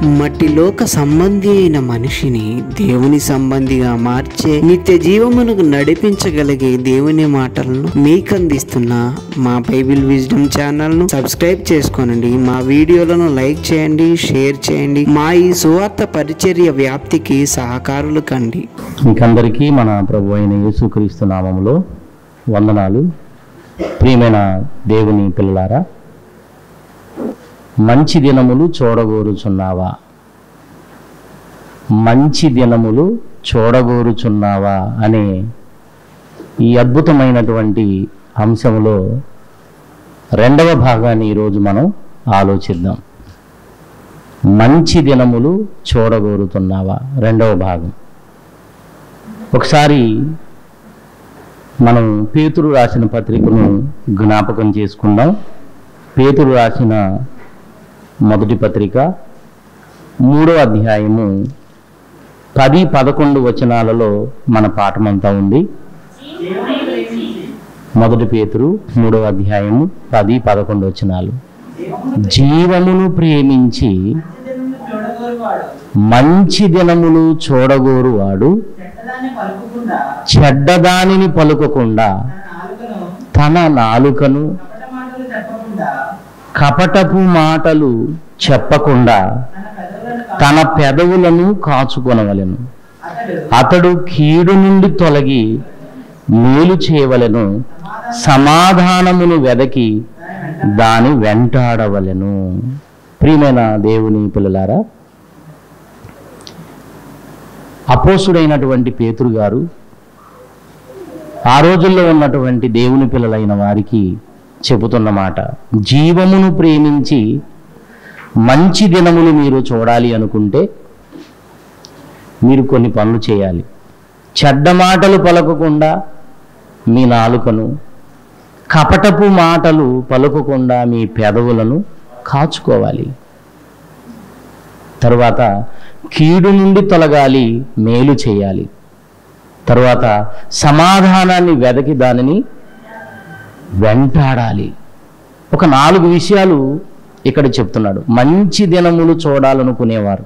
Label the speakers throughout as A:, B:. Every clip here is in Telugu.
A: మట్టిలోక సంబంధి అయిన మనిషిని దేవుని సంబంధిగా మార్చే నిత్య జీవమునకు నడిపించగలిగే దేవుని మాటలను మీకు అందిస్తున్న మా బైబిల్ విజ్డమ్ ఛానల్ ను సబ్స్క్రైబ్ చేసుకోనండి మా వీడియోలను లైక్ చేయండి షేర్ చేయండి మా ఈ సువార్త పరిచర్య వ్యాప్తికి సహకారులు కండి
B: మీకందరికీ మన ప్రభు అయిన యేసుక్రీస్తు నామములో వందనాలు ప్రియమైన దేవుని పిల్లలారా మంచి దినములు చూడగోరుచున్నావా మంచి దినములు చూడగోరుచున్నావా అనే ఈ అద్భుతమైనటువంటి అంశంలో రెండవ భాగాన్ని ఈరోజు మనం ఆలోచిద్దాం మంచి దినములు చూడగోరుతున్నావా రెండవ భాగం ఒకసారి మనం పేతురు రాసిన పత్రికను జ్ఞాపకం చేసుకుందాం పేతురు రాసిన మొదటి పత్రిక మూడో అధ్యాయము పది పదకొండు వచనాలలో మన పాఠమంతా ఉంది మొదటి పేతురు మూడో అధ్యాయము పది పదకొండు వచనాలు జీవమును ప్రేమించి మంచి దినములు చూడగోరువాడు చెడ్డదానిని పలుకకుండా తన నాలుకను కపటపు మాటలు చెప్పకుండా తన పెదవులను కాచుకొనవలెను అతడు కీడు నుండి తొలగి మేలు చేయవలెను సమాధానమును వెదకి దాని వెంటాడవలెను ప్రియమైన దేవుని పిల్లలారా అపోసుడైనటువంటి పేతురు గారు ఆ రోజుల్లో ఉన్నటువంటి దేవుని పిల్లలైన వారికి చెబుతున్న మాట జీవమును ప్రేమించి మంచి దినములు మీరు చూడాలి అనుకుంటే మీరు కొన్ని పనులు చేయాలి చెడ్డ మాటలు పలకకుండా మీ నాలుకను కపటపు మాటలు పలుకకుండా మీ పెదవులను కాచుకోవాలి తరువాత కీడు నుండి తొలగాలి మేలు చేయాలి తరువాత సమాధానాన్ని వెదకి దానిని వెంటాడాలి ఒక నాలుగు విషయాలు ఇక్కడ చెప్తున్నాడు మంచి దినములు చూడాలనుకునేవారు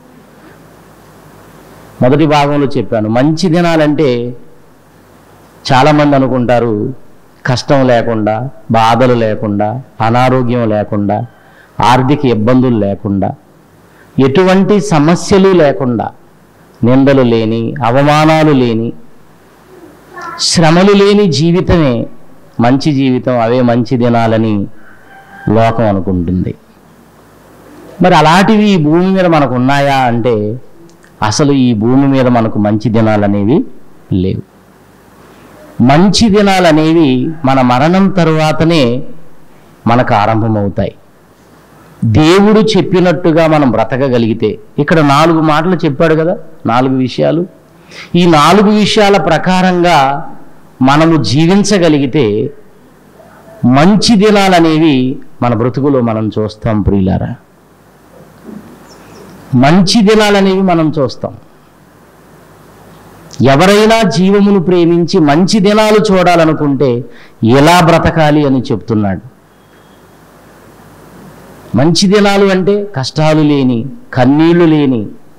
B: మొదటి భాగంలో చెప్పాను మంచి దినాలంటే చాలామంది అనుకుంటారు కష్టం లేకుండా బాధలు లేకుండా అనారోగ్యం లేకుండా ఆర్థిక ఇబ్బందులు లేకుండా ఎటువంటి సమస్యలు లేకుండా నిందలు లేని అవమానాలు లేని శ్రమలు లేని జీవితమే మంచి జీవితం అవే మంచి దినాలని లోకం అనుకుంటుంది మరి అలాంటివి ఈ భూమి మీద మనకు ఉన్నాయా అంటే అసలు ఈ భూమి మీద మనకు మంచి దినాలు అనేవి లేవు మంచి దినాలు అనేవి మన మరణం తరువాతనే మనకు ఆరంభమవుతాయి దేవుడు చెప్పినట్టుగా మనం బ్రతకగలిగితే ఇక్కడ నాలుగు మాటలు చెప్పాడు కదా నాలుగు విషయాలు ఈ నాలుగు విషయాల ప్రకారంగా మనము జీవించగలిగితే మంచి దినాలు అనేవి మన బ్రతుకులో మనం చూస్తాం ప్రియులారా మంచి దినాలు అనేవి మనం చూస్తాం ఎవరైనా జీవమును ప్రేమించి మంచి దినాలు చూడాలనుకుంటే ఎలా బ్రతకాలి అని చెప్తున్నాడు మంచి దినాలు అంటే కష్టాలు లేని కన్నీళ్లు లేని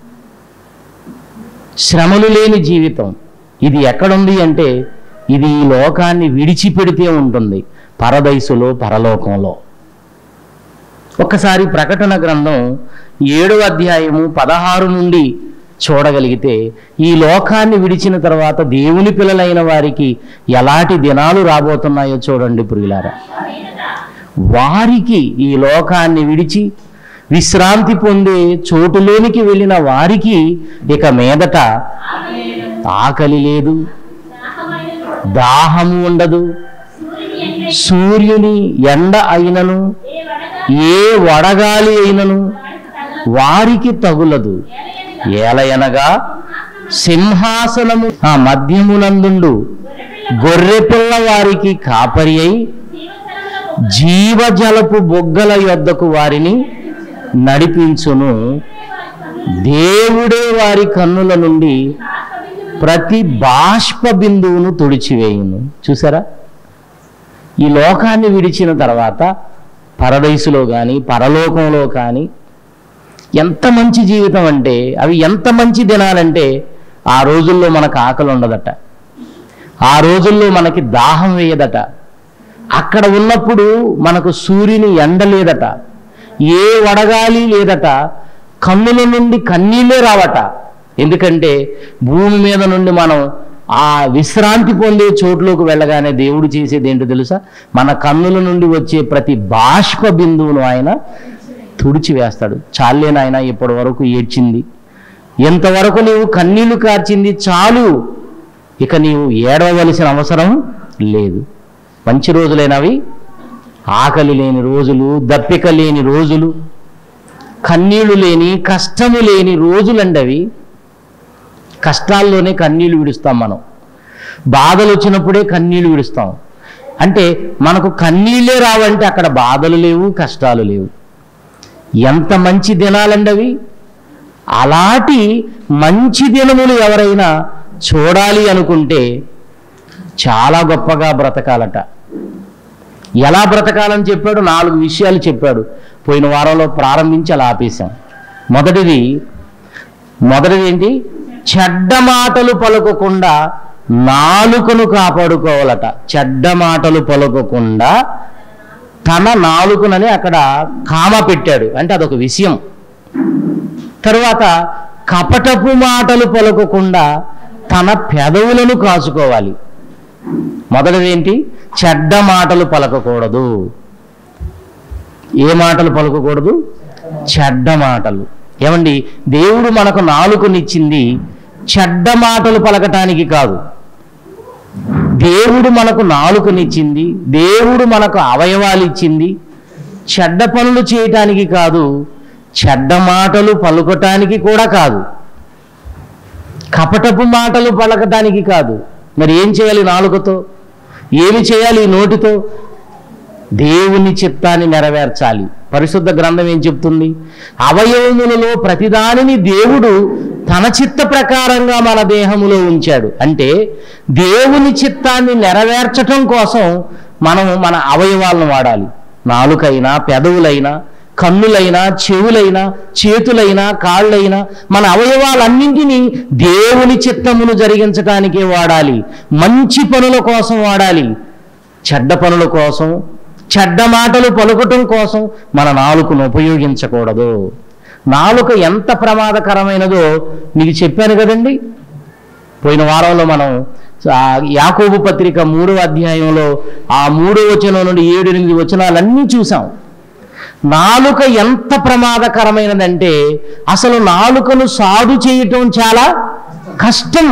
B: శ్రమలు లేని జీవితం ఇది ఎక్కడుంది అంటే ఇది ఈ లోకాన్ని విడిచిపెడితే ఉంటుంది పరదైసులో పరలోకంలో ఒక్కసారి ప్రకటన గ్రంథం ఏడవ అధ్యాయము పదహారు నుండి చూడగలిగితే ఈ లోకాన్ని విడిచిన తర్వాత దేవుని పిల్లలైన వారికి ఎలాంటి దినాలు రాబోతున్నాయో చూడండి ప్రియులారా వారికి ఈ లోకాన్ని విడిచి విశ్రాంతి పొందే చోటులోనికి వెళ్ళిన వారికి ఇక మీదట ఆకలి లేదు దాహము ఉండదు సూర్యుని ఎండ అయినను ఏ వడగాలి అయినను వారికి తగులదు ఏలయనగా సింహాసనము ఆ మధ్యమునందుండు గొర్రెపిల్ల వారికి కాపరి అయి జీవజలపు బొగ్గల యొద్దకు వారిని నడిపించును దేవుడే వారి కన్నుల నుండి ప్రతి బాష్ప బిందువును తుడిచివేయును చూసారా ఈ లోకాన్ని విడిచిన తర్వాత పరదైసులో కానీ పరలోకంలో కానీ ఎంత మంచి జీవితం అంటే అవి ఎంత మంచి దినాలంటే ఆ రోజుల్లో మనకు ఆకలి ఉండదట ఆ రోజుల్లో మనకి దాహం వేయదట అక్కడ ఉన్నప్పుడు మనకు సూర్యుని ఎండ లేదట ఏ వడగాలి లేదట కన్నుల నుండి కన్నీళ్ళే రావట ఎందుకంటే భూమి మీద నుండి మనం ఆ విశ్రాంతి పొందే చోట్లోకి వెళ్ళగానే దేవుడు చేసేది ఏంటో తెలుసా మన కన్నుల నుండి వచ్చే ప్రతి బాష్ప బిందువును ఆయన తుడిచివేస్తాడు చాలే నాయన ఇప్పటి వరకు ఏడ్చింది ఎంతవరకు నీవు కన్నీళ్లు కార్చింది చాలు ఇక నీవు ఏడవలసిన అవసరం లేదు మంచి రోజులైనవి ఆకలి లేని రోజులు దప్పిక లేని రోజులు కన్నీళ్లు లేని కష్టము లేని రోజులండి అవి కష్టాల్లోనే కన్నీళ్లు విడుస్తాం మనం బాధలు వచ్చినప్పుడే కన్నీళ్లు విడుస్తాం అంటే మనకు కన్నీళ్ళే రావంటే అక్కడ బాధలు లేవు కష్టాలు లేవు ఎంత మంచి దినాలండి అవి అలాంటి మంచి దినములు ఎవరైనా చూడాలి అనుకుంటే చాలా గొప్పగా బ్రతకాలట ఎలా బ్రతకాలని చెప్పాడు నాలుగు విషయాలు చెప్పాడు పోయిన వారంలో ప్రారంభించి అలా ఆపేశాం మొదటిది మొదటిది ఏంటి చెడ్డ మాటలు పలుకకుండా నాలుకను కాపాడుకోవాలట చెడ్డ మాటలు పలుకకుండా తన నాలుకనని అక్కడ కామ పెట్టాడు అంటే అదొక విషయం తరువాత కపటపు మాటలు పలుకకుండా తన పెదవులను కాచుకోవాలి మొదటిది ఏంటి చెడ్డ మాటలు పలకకూడదు ఏ మాటలు పలకకూడదు చెడ్డ మాటలు ఏమండి దేవుడు మనకు నాలుకనిచ్చింది చెడ్డ మాటలు పలకటానికి కాదు దేవుడు మనకు నాలుకనిచ్చింది దేవుడు మనకు అవయవాలు ఇచ్చింది చెడ్డ పనులు చేయటానికి కాదు చెడ్డ మాటలు పలుకటానికి కూడా కాదు కపటపు మాటలు పలకటానికి కాదు మరి ఏం చేయాలి నాలుకతో ఏమి చేయాలి ఈ నోటితో దేవుని చిత్తాన్ని నెరవేర్చాలి పరిశుద్ధ గ్రంథం ఏం చెప్తుంది అవయవములలో ప్రతిదానిని దేవుడు తన చిత్త ప్రకారంగా మన దేహములో ఉంచాడు అంటే దేవుని చిత్తాన్ని నెరవేర్చటం కోసం మనం మన అవయవాలను వాడాలి నాలుకైనా పెదవులైనా కన్నులైనా చెవులైనా చేతులైనా కాళ్ళైనా మన అవయవాలన్నింటినీ దేవుని చిత్తమును జరిగించటానికే వాడాలి మంచి పనుల కోసం వాడాలి చెడ్డ పనుల కోసం చెడ్డ మాటలు పలుకటం కోసం మన నాలుకను ఉపయోగించకూడదు నాలుక ఎంత ప్రమాదకరమైనదో మీకు చెప్పాను కదండి పోయిన వారంలో మనం ఆ యాకోబు పత్రిక మూడవ అధ్యాయంలో ఆ మూడో వచనం నుండి ఏడు ఎనిమిది వచనాలన్నీ చూసాం నాలుక ఎంత ప్రమాదకరమైనదంటే అసలు నాలుకను సాధు చేయటం చాలా కష్టం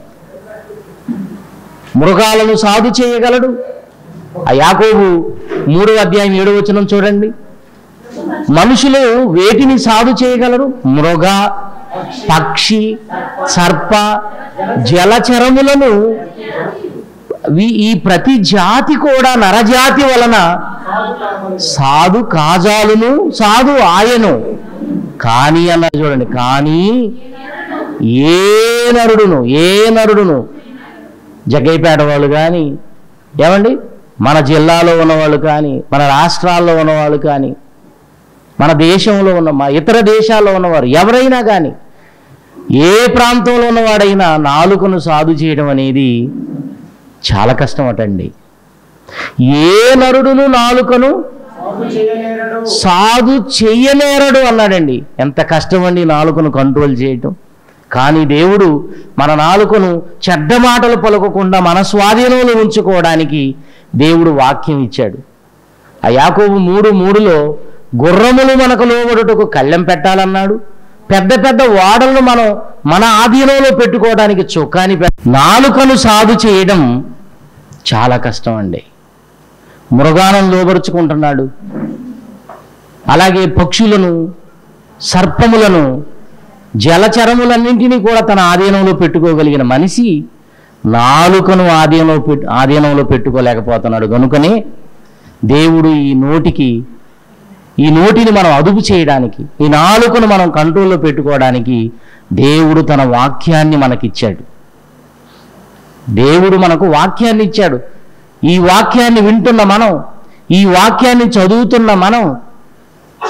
B: మృగాలను సాధు చేయగలడు ఆ యాకోబు మూడవ అధ్యాయం ఏడవ వచనం చూడండి మనుషులు వేటిని సాధు చేయగలరు మృగ పక్షి సర్ప జలచరములను వీ- ఈ ప్రతి జాతి కూడా నరజాతి వలన సాధు కాజాలును సాధు ఆయను కానీ అన్నారు చూడండి కానీ ఏ నరుడును ఏ నరుడును జగ్గైపేట వాళ్ళు కానీ ఏమండి మన జిల్లాలో ఉన్నవాళ్ళు కానీ మన రాష్ట్రాల్లో ఉన్నవాళ్ళు కానీ మన దేశంలో ఉన్న మా ఇతర దేశాల్లో ఉన్నవారు ఎవరైనా కానీ ఏ ప్రాంతంలో ఉన్నవాడైనా నాలుకను సాధు చేయడం అనేది చాలా కష్టం అటండి ఏ నరుడును నాలుకను సాధు చెయ్యనేరడు అన్నాడండి ఎంత కష్టం అండి నాలుకను కంట్రోల్ చేయటం కానీ దేవుడు మన నాలుకను చెడ్డ మాటలు పలకకుండా మన స్వాధీనంలో ఉంచుకోవడానికి దేవుడు వాక్యం ఇచ్చాడు ఆ యాకోబు మూడు మూడులో గుర్రములు మనకు లోబడుటకు కళ్ళెం పెట్టాలన్నాడు పెద్ద పెద్ద ఓడలను మనం మన ఆధీనంలో పెట్టుకోవడానికి చొక్కాని పె నాలుకను సాధు చేయడం చాలా కష్టం అండి మృగానం లోబరుచుకుంటున్నాడు అలాగే పక్షులను సర్పములను జలచరములన్నింటినీ కూడా తన ఆధీనంలో పెట్టుకోగలిగిన మనిషి నాలుకను ఆధీనంలో పెట్టు ఆధీనంలో పెట్టుకోలేకపోతున్నాడు కనుకనే దేవుడు ఈ నోటికి ఈ నోటిని మనం అదుపు చేయడానికి ఈ నాలుకను మనం కంట్రోల్లో పెట్టుకోవడానికి దేవుడు తన వాక్యాన్ని మనకిచ్చాడు దేవుడు మనకు వాక్యాన్ని ఇచ్చాడు ఈ వాక్యాన్ని వింటున్న మనం ఈ వాక్యాన్ని చదువుతున్న మనం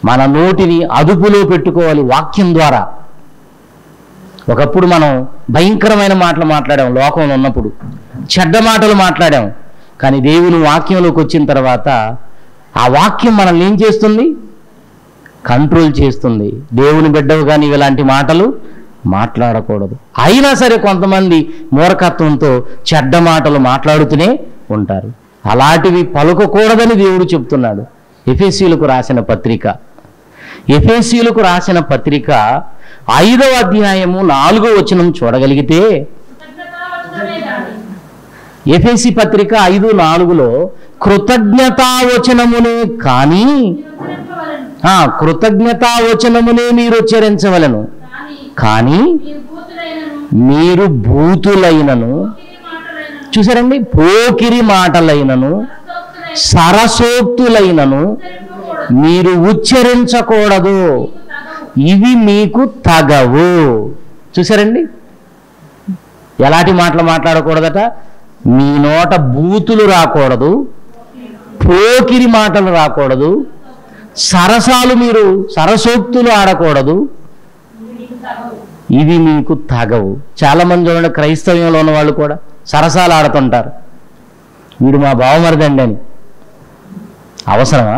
B: మన నోటిని అదుపులో పెట్టుకోవాలి వాక్యం ద్వారా ఒకప్పుడు మనం భయంకరమైన మాటలు మాట్లాడాం లోకంలో ఉన్నప్పుడు చెడ్డ మాటలు మాట్లాడాం కానీ దేవుని వాక్యంలోకి వచ్చిన తర్వాత ఆ వాక్యం మనల్ని ఏం చేస్తుంది కంట్రోల్ చేస్తుంది దేవుని బిడ్డవు కానీ ఇలాంటి మాటలు మాట్లాడకూడదు అయినా సరే కొంతమంది మూర్ఖత్వంతో చెడ్డ మాటలు మాట్లాడుతూనే ఉంటారు అలాంటివి పలుకకూడదని దేవుడు చెప్తున్నాడు ఎఫెసీలకు రాసిన పత్రిక ఎఫెసీలకు రాసిన పత్రిక ఐదవ అధ్యాయము నాలుగో వచనం చూడగలిగితే
C: కృతజ్ఞతావచనమే గాని
B: ఎఫెసి పత్రిక ఐదు నాలుగులో కృతజ్ఞతావచనమునే కానీ
C: ఉచ్చరింపవలెను.
B: ఆ కృతజ్ఞతావచనమునే మీరు ఉచ్చరించవలను
C: కానీ
B: కానీ
C: మీరు బూతులైనను
B: మీరు భూతులైనను
C: పోకిరి మాటలైనను
B: చూసారండి పోకిరి మాటలైనను
C: హస్తోక్తులైన
B: సరసోక్తులైనను
C: ఉచ్చరింపకూడదు.
B: మీరు ఉచ్చరించకూడదు
C: తగవు.
B: ఇవి మీకు తగవు చూసారండి ఎలాంటి మాటలు మాట్లాడకూడదట మీ నోట బూతులు రాకూడదు పోకిరి మాటలు రాకూడదు సరసాలు మీరు సరసోక్తులు ఆడకూడదు
C: మీకు తగవు.
B: ఇవి మీకు తగవు చాలా మంది చూడండి క్రైస్తవ్యంలో ఉన్న వాళ్ళు కూడా సరసాలు ఆడుతుంటారు వీడు మా బావమరిదండి అని అవసరమా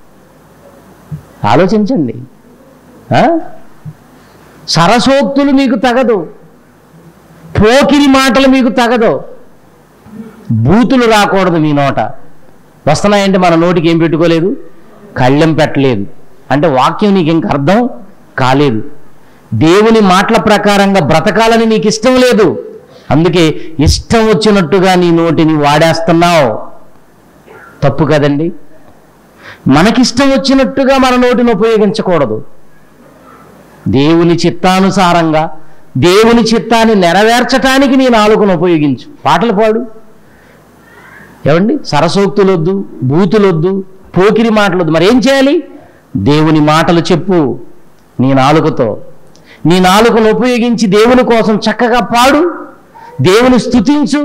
B: ఆలోచించండి ఆ? సరసోక్తులు మీకు తగదు పోకిరి మాటలు మీకు తగదు బూతులు రాకూడదు మీ నోట వస్తున్నాయంటే మన నోటికి ఏం పెట్టుకోలేదు కళ్ళెం పెట్టలేదు అంటే వాక్యం నీకు ఇంక అర్థం కాలేదు దేవుని మాటల ప్రకారంగా బ్రతకాలని నీకు ఇష్టం లేదు అందుకే ఇష్టం వచ్చినట్టుగా నీ నోటిని వాడేస్తున్నావు తప్పు కదండి మనకిష్టం వచ్చినట్టుగా మన నోటిని ఉపయోగించకూడదు దేవుని చిత్తానుసారంగా దేవుని చిత్తాన్ని నెరవేర్చటానికి నీ నాలుకను ఉపయోగించు పాటలు పాడు ఏమండి సరసోక్తులొద్దు బూతులొద్దు పోకిరి మాటలొద్దు మరి ఏం చేయాలి దేవుని మాటలు చెప్పు నీ నాలుకతో నీ నాలుకను ఉపయోగించి దేవుని కోసం చక్కగా పాడు దేవుని స్తుతించు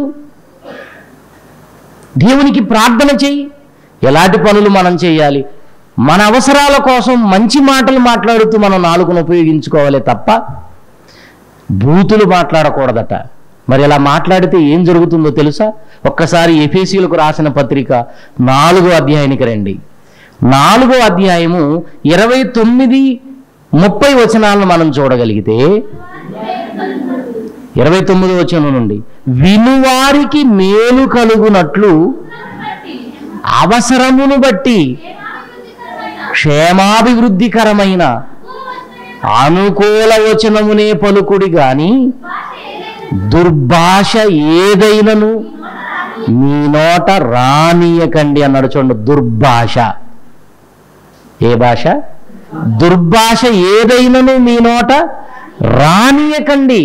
B: దేవునికి ప్రార్థన చెయ్యి ఎలాంటి పనులు మనం చేయాలి మన అవసరాల కోసం మంచి మాటలు మాట్లాడుతూ మనం నాలుకను ఉపయోగించుకోవాలి తప్ప బూతులు మాట్లాడకూడదట మరి ఇలా మాట్లాడితే ఏం జరుగుతుందో తెలుసా ఒక్కసారి ఎఫేసీలకు రాసిన పత్రిక నాలుగో అధ్యాయానికి రండి నాలుగో అధ్యాయము ఇరవై తొమ్మిది ముప్పై వచనాలను మనం చూడగలిగితే ఇరవై తొమ్మిది వచనం నుండి వినువారికి మేలు కలుగునట్లు
C: బట్టి
B: అవసరమును బట్టి
C: క్షేమాభివృద్ధికరమైన
B: క్షేమాభివృద్ధికరమైన అనుకూల వచనమునే పలుకుడి గాని
C: భాష ఏదైనా
B: దుర్భాష ఏదైనను మీ నోట రానియకండి అన్నాడు చూడండి దుర్భాష ఏ భాష దుర్భాష ఏదైనను మీ నోట రానియకండి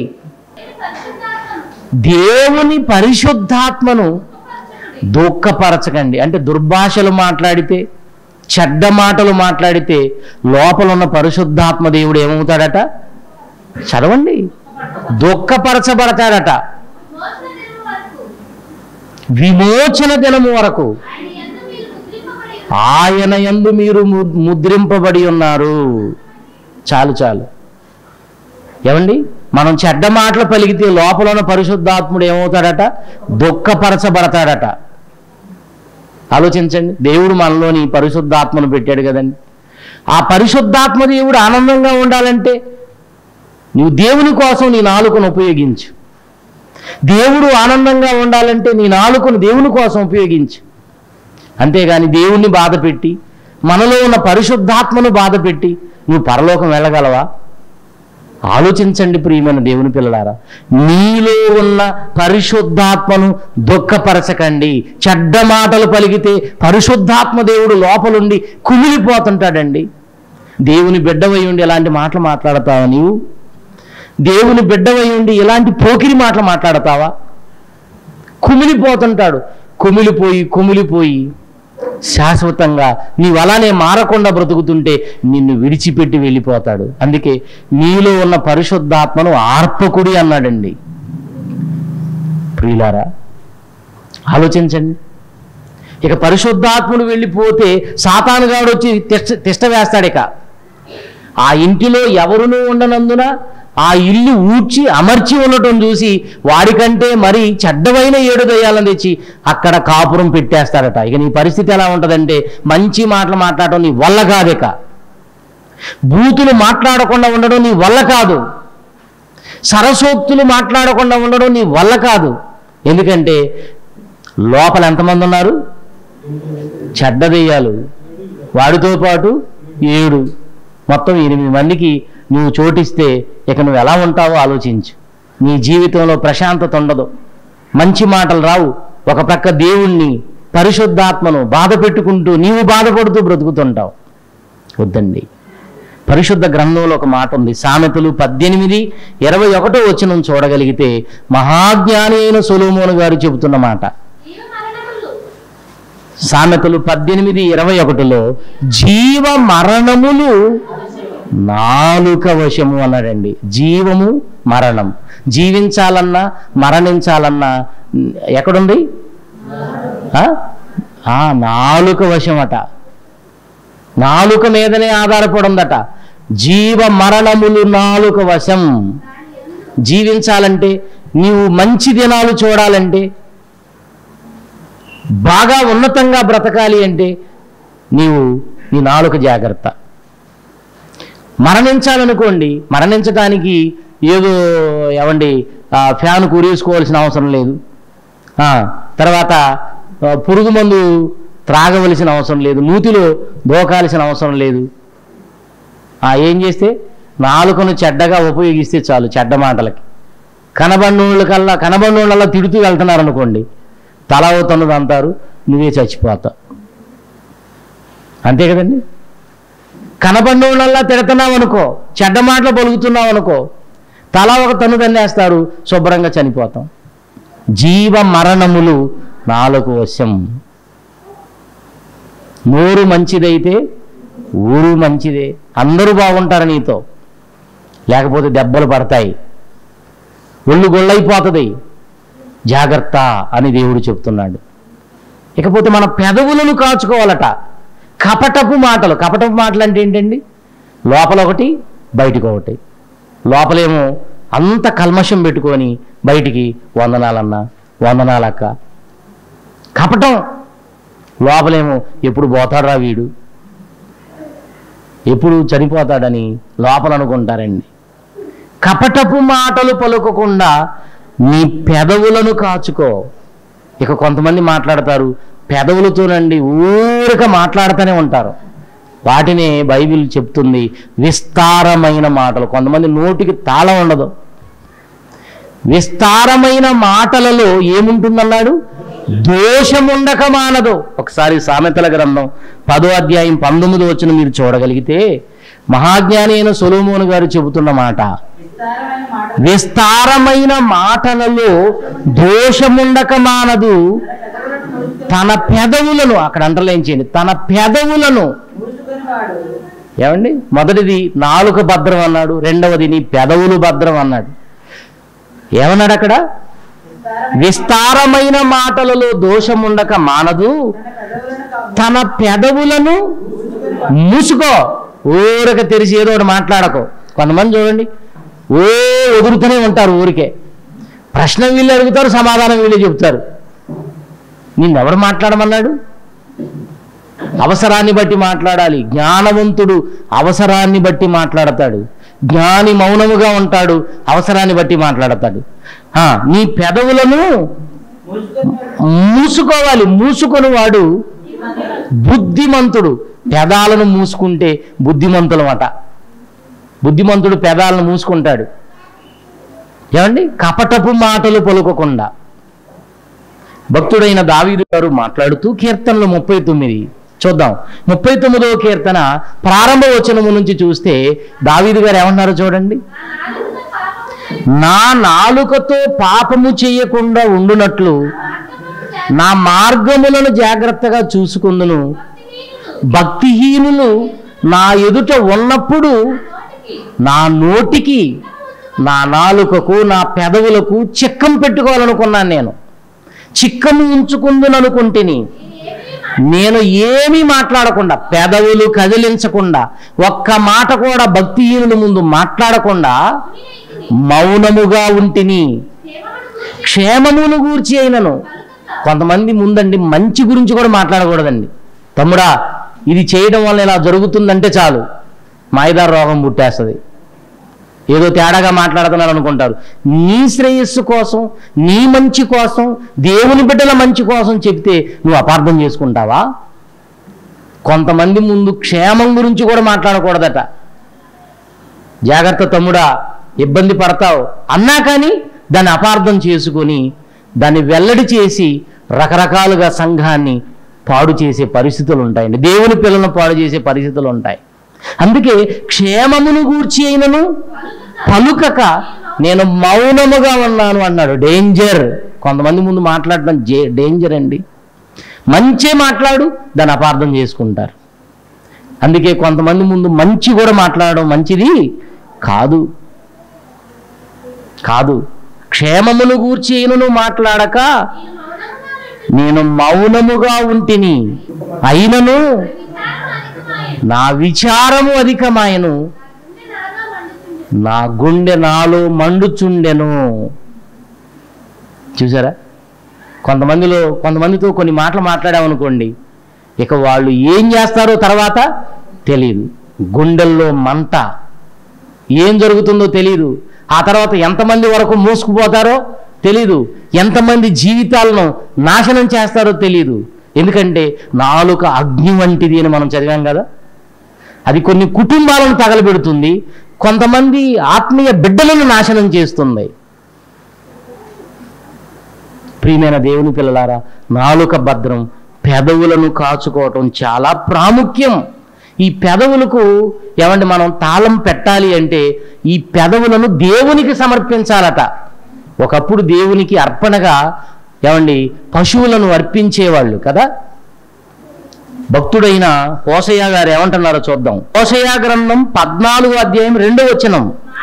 B: దేవుని పరిశుద్ధాత్మను దుఃఖపరచకండి అంటే దుర్భాషలు మాట్లాడితే చెడ్డ మాటలు మాట్లాడితే లోపల ఉన్న పరిశుద్ధాత్మ దేవుడు ఏమవుతాడట చదవండి దుఃఖపరచబడతాడట
C: మోసన దినం వరకు
B: విమోచన దినము వరకు
C: ఆయన యందు మీరు ముద్రింపబడి
B: ఆయన యందు మీరు ము- ముద్రింపబడి ఉన్నారు చాలు చాలు ఏమండి మనం చెడ్డ మాటలు పలికితే లోపల ఉన్న పరిశుద్ధాత్ముడు ఏమవుతాడట దుఃఖపరచబడతాడట ఆలోచించండి దేవుడు మనలోని ఈ పరిశుద్ధాత్మను పెట్టాడు కదండి ఆ పరిశుద్ధాత్మ దేవుడు ఆనందంగా ఉండాలంటే నువ్వు దేవుని కోసం నీ నాలుకను ఉపయోగించు దేవుడు ఆనందంగా ఉండాలంటే నీ నాలుకను దేవుని కోసం ఉపయోగించు అంతేగాని దేవుణ్ణి బాధ పెట్టి మనలో ఉన్న పరిశుద్ధాత్మను బాధ పెట్టి నువ్వు పరలోకం వెళ్ళగలవా ఆలోచించండి ప్రియమైన దేవుని పిల్లలారా నీలో ఉన్న పరిశుద్ధాత్మను దుఃఖపరచకండి చెడ్డ మాటలు పలికితే పరిశుద్ధాత్మ దేవుడు లోపలుండి కుమిలిపోతుంటాడండి దేవుని బిడ్డవై ఉండి ఇలాంటి మాటలు మాట్లాడతావా నీవు దేవుని బిడ్డవై ఉండి ఇలాంటి పోకిరి మాటలు మాట్లాడతావా కుమిలిపోతుంటాడు కుమిలిపోయి కుమిలిపోయి శాశ్వతంగా నీవు అలానే మారకుండా బ్రతుకుతుంటే నిన్ను విడిచిపెట్టి వెళ్ళిపోతాడు అందుకే నీలో ఉన్న పరిశుద్ధాత్మను ఆర్పకుడి అన్నాడండి ప్రియులారా ఆలోచించండి ఇక పరిశుద్ధాత్ముడు వెళ్ళిపోతే సాతానుగాడు వచ్చి తిష్ట తిష్ట వేస్తాడు ఇక ఆ ఇంటిలో ఎవరునూ ఉండనందున ఆ ఇల్లు ఊడ్చి అమర్చి ఉండటం చూసి వాడికంటే మరి చెడ్డమైన ఏడు దయ్యాలను తెచ్చి అక్కడ కాపురం పెట్టేస్తాడట ఇక నీ పరిస్థితి ఎలా ఉంటుందంటే మంచి మాటలు మాట్లాడటం నీ వల్ల కాదు ఇక బూతులు మాట్లాడకుండా ఉండడం నీ వల్ల కాదు సరసోక్తులు మాట్లాడకుండా ఉండడం నీ వల్ల కాదు ఎందుకంటే లోపల ఎంతమంది ఉన్నారు చెడ్డ దెయ్యాలు వాడితో పాటు ఏడు మొత్తం ఎనిమిది మందికి నువ్వు చోటిస్తే ఇక నువ్వు ఎలా ఉంటావో ఆలోచించు నీ జీవితంలో ప్రశాంతత ఉండదు మంచి మాటలు రావు ఒక ప్రక్క దేవుణ్ణి పరిశుద్ధాత్మను బాధ పెట్టుకుంటూ నీవు బాధపడుతూ బ్రతుకుతుంటావు వద్దండి పరిశుద్ధ గ్రంథంలో ఒక మాట ఉంది సామెతలు పద్దెనిమిది ఇరవై ఒకటో వచనం చూడగలిగితే మహాజ్ఞాని అయిన సొలోమోను గారు చెబుతున్న మాట
C: జీవ మరణములు
B: సామెతలు పద్దెనిమిది ఇరవై ఒకటిలో జీవ మరణములు నాలుక వశము అన్నాడండి జీవము మరణం జీవించాలన్నా మరణించాలన్నా ఉమ్, ఎక్కడుంది ఆ? ఆ, నాలుక వశమట నాలుక మీదనే ఆధారపడి ఉందట జీవ మరణములు నాలుక వశం జీవించాలంటే నీవు మంచి దినాలు చూడాలంటే బాగా ఉన్నతంగా బ్రతకాలి అంటే నీవు నీ నాలుక జాగ్రత్త మరణించాలనుకోండి మరణించడానికి ఏదో ఏమండి ఆ, ఫ్యాన్ కురేసుకోవాల్సిన అవసరం లేదు ఆ, తర్వాత ఆ, పురుగు మందు త్రాగవలసిన అవసరం లేదు నూతిలో దోకాల్సిన అవసరం లేదు ఆ, ఏం చేస్తే నాలుకను చెడ్డగా ఉపయోగిస్తే చాలు చెడ్డ మాటలకి కనబండోళ్ళ కల్లా కనబండోళ్ళల్లా తిడుతూ వెళ్తున్నారు అనుకోండి తల అవుతున్నది అంటారు నువ్వే చచ్చిపోతావు అంతే కదండి కనబండోళ్ళల్లా తిడుతున్నావు అనుకో చెడ్డ మాటలు పలుకుతున్నావు అనుకో తల ఒక తను తన్నేస్తారు శుభ్రంగా చనిపోతాం జీవ మరణములు నాలుగు వశం నోరు మంచిదైతే ఊరు మంచిదే అందరూ బాగుంటారు నీతో లేకపోతే దెబ్బలు పడతాయి ఒళ్ళు గొళ్ళైపోతుంది జాగ్రత్త అని దేవుడు చెప్తున్నాడు ఇకపోతే మన పెదవులను కాచుకోవాలట కపటపు మాటలు కపటపు మాటలు అంటే ఏంటండి లోపల ఒకటి బయటికి ఒకటి లోపలేమో అంత కల్మషం పెట్టుకొని బయటికి వందనాలన్నా వందనాలక్క కపటం లోపలేమో ఎప్పుడు పోతాడురా వీడు ఎప్పుడు చనిపోతాడని లోపల అనుకుంటారండి కపటపు మాటలు పలుకకుండా నీ పెదవులను కాచుకో ఇక కొంతమంది మాట్లాడతారు పెదవులతోనండి ఊరిక మాట్లాడుతూనే ఉంటారు వాటిని బైబిల్ చెప్తుంది విస్తారమైన మాటలు కొంతమంది నోటికి తాళం ఉండదు విస్తారమైన మాటలలో ఏముంటుందన్నాడు దోషముండక మానదు ఒకసారి సామెతల గ్రంథం పదో అధ్యాయం పంతొమ్మిది వచ్చిన మీరు చూడగలిగితే మహాజ్ఞాని అయిన సొలోమోను గారు చెబుతున్న మాట విస్తారమైన మాటలలో దోషముండక మానదు తన పెదవులను అక్కడ అంటర్లైన్ చేయండి తన పెదవులను ఏమండి మొదటిది నాలుక భద్రం అన్నాడు రెండవది నీ పెదవులు భద్రం అన్నాడు ఏమన్నాడు అక్కడ విస్తారమైన మాటలలో దోషముండక మానదు తన పెదవులను మూసుకో ఊరక తెరిచి ఏదో ఒకటి మాట్లాడకో కొంతమంది చూడండి ఓ ఎదురుతూనే ఉంటారు ఊరికే ప్రశ్న వీళ్ళు అడుగుతారు సమాధానం వీళ్ళు చెప్తారు నిన్నెవరు మాట్లాడమన్నాడు అవసరాన్ని బట్టి మాట్లాడాలి జ్ఞానవంతుడు అవసరాన్ని బట్టి మాట్లాడతాడు జ్ఞాని మౌనముగా ఉంటాడు అవసరాన్ని బట్టి మాట్లాడతాడు ఆ, నీ పెదవులను మూసుకోవాలి మూసుకొని వాడు బుద్ధిమంతుడు పెదాలను మూసుకుంటే బుద్ధిమంతులమట బుద్ధిమంతుడు పెదాలను మూసుకుంటాడు ఏమండి కపటపు మాటలు పలుకకుండా భక్తుడైన దావీదు గారు మాట్లాడుతూ కీర్తనలు ముప్పై తొమ్మిది చూద్దాం ముప్పై తొమ్మిదవ కీర్తన ప్రారంభ వచనము నుంచి చూస్తే దావీదు గారు ఏమన్నారు చూడండి
C: నా నాలుకతో
B: నా నాలుకతో
C: పాపము
B: పాపము చేయకుండా ఉండునట్లు
C: మార్గమును
B: నా మార్గములను జాగ్రత్తగా చూసుకుందును
C: భక్తిహీనులు
B: భక్తిహీనులు నా ఎదుట ఉన్నప్పుడు
C: నోటికి
B: నా నోటికి నా నాలుకకు నా పెదవులకు చిక్కం పెట్టుకోవాలనుకున్నాను నేను చిక్కము ఉంచుకుందుననుకుంటుని
C: నేనేమీ
B: నేను ఏమీ మాట్లాడకుండా పెదవులు కదిలించకుండా ఒక్క మాట కూడా భక్తిహీనుల ముందు మాట్లాడకుండా మౌనముగా ఉంటిని క్షేమమును గూర్చి అయినను కొంతమంది ముందండి మంచి గురించి కూడా మాట్లాడకూడదండి తమ్ముడా ఇది చేయడం వల్ల ఇలా జరుగుతుందంటే చాలు మాయిదారు రోగం పుట్టేస్తుంది ఏదో తేడాగా మాట్లాడుతున్నారు అనుకుంటారు నీ శ్రేయస్సు కోసం నీ మంచి కోసం దేవుని బిడ్డల మంచి కోసం చెప్తే నువ్వు అపార్థం చేసుకుంటావా కొంతమంది ముందు క్షేమం గురించి కూడా మాట్లాడకూడదట జాగ్రత్త తమ్ముడా ఇబ్బంది పడతావు అన్నా కానీ దాన్ని అపార్థం చేసుకొని దాన్ని వెల్లడి చేసి రకరకాలుగా సంఘాన్ని పాడు చేసే పరిస్థితులు ఉంటాయండి దేవుని పిల్లలను పాడు చేసే పరిస్థితులు ఉంటాయి అందుకే క్షేమమును గూర్చి అయినను పలుకక నేను మౌనముగా ఉన్నాను అన్నాడు డేంజర్ కొంతమంది ముందు మాట్లాడడం జే డేంజర్ అండి మంచే మాట్లాడు దాన్ని అపార్థం చేసుకుంటారు అందుకే కొంతమంది ముందు మంచి కూడా మాట్లాడడం మంచిది కాదు కాదు క్షేమమును గూర్చి అయినను మాట్లాడక నేను మౌనముగా ఉంటిని అయినను నా విచారము అధికమాయను నా గుండె నాలో మండుచుండెను చూసారా కొంతమందిలో కొంతమందితో కొన్ని మాటలు మాట్లాడామనుకోండి ఇక వాళ్ళు ఏం చేస్తారో తర్వాత తెలియదు గుండెల్లో మంట ఏం జరుగుతుందో తెలియదు ఆ తర్వాత ఎంతమంది వరకు మూసుకుపోతారో తెలీదు ఎంతమంది జీవితాలను నాశనం చేస్తారో తెలియదు ఎందుకంటే నాలుక అగ్ని వంటిది అని మనం చదివాం కదా అది కొన్ని కుటుంబాలను తగలబెడుతుంది కొంతమంది ఆత్మీయ బిడ్డలను నాశనం చేస్తుంది ప్రియమైన దేవుని పిల్లలారా నాలుక భద్రం పెదవులను కాచుకోవటం చాలా ప్రాముఖ్యం ఈ పెదవులకు ఏమంటే మనం తాళం పెట్టాలి అంటే ఈ పెదవులను దేవునికి సమర్పించాలట ఒకప్పుడు దేవునికి అర్పణగా ఏమండి పశువులను అర్పించేవాళ్ళు కదా భక్తుడైన హోసయ్య గారు ఏమంటున్నారో చూద్దాం హోసయ్య గ్రంథం పద్నాలుగు అధ్యాయం రెండో వచనం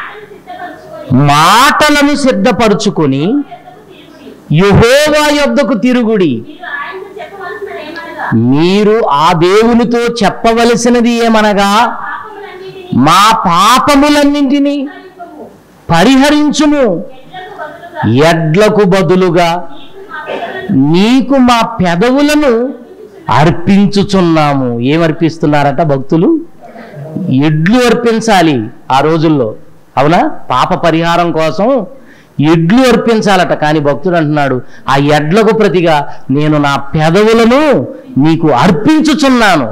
B: మాటలను సిద్ధపరుచుకొని యుహోవా యొద్దకు తిరుగుడి మీరు ఆ దేవునితో చెప్పవలసినది ఏమనగా మా పాపములన్నింటినీ పరిహరించుము ఎడ్లకు బదులుగా నీకు మా పెదవులను అర్పించుచున్నాము ఏమర్పిస్తున్నారట భక్తులు ఎడ్లు అర్పించాలి ఆ రోజుల్లో అవునా పాప పరిహారం కోసం ఎడ్లు అర్పించాలట కానీ భక్తుడు అంటున్నాడు ఆ ఎడ్లకు ప్రతిగా నేను నా పెదవులను నీకు అర్పించుచున్నాను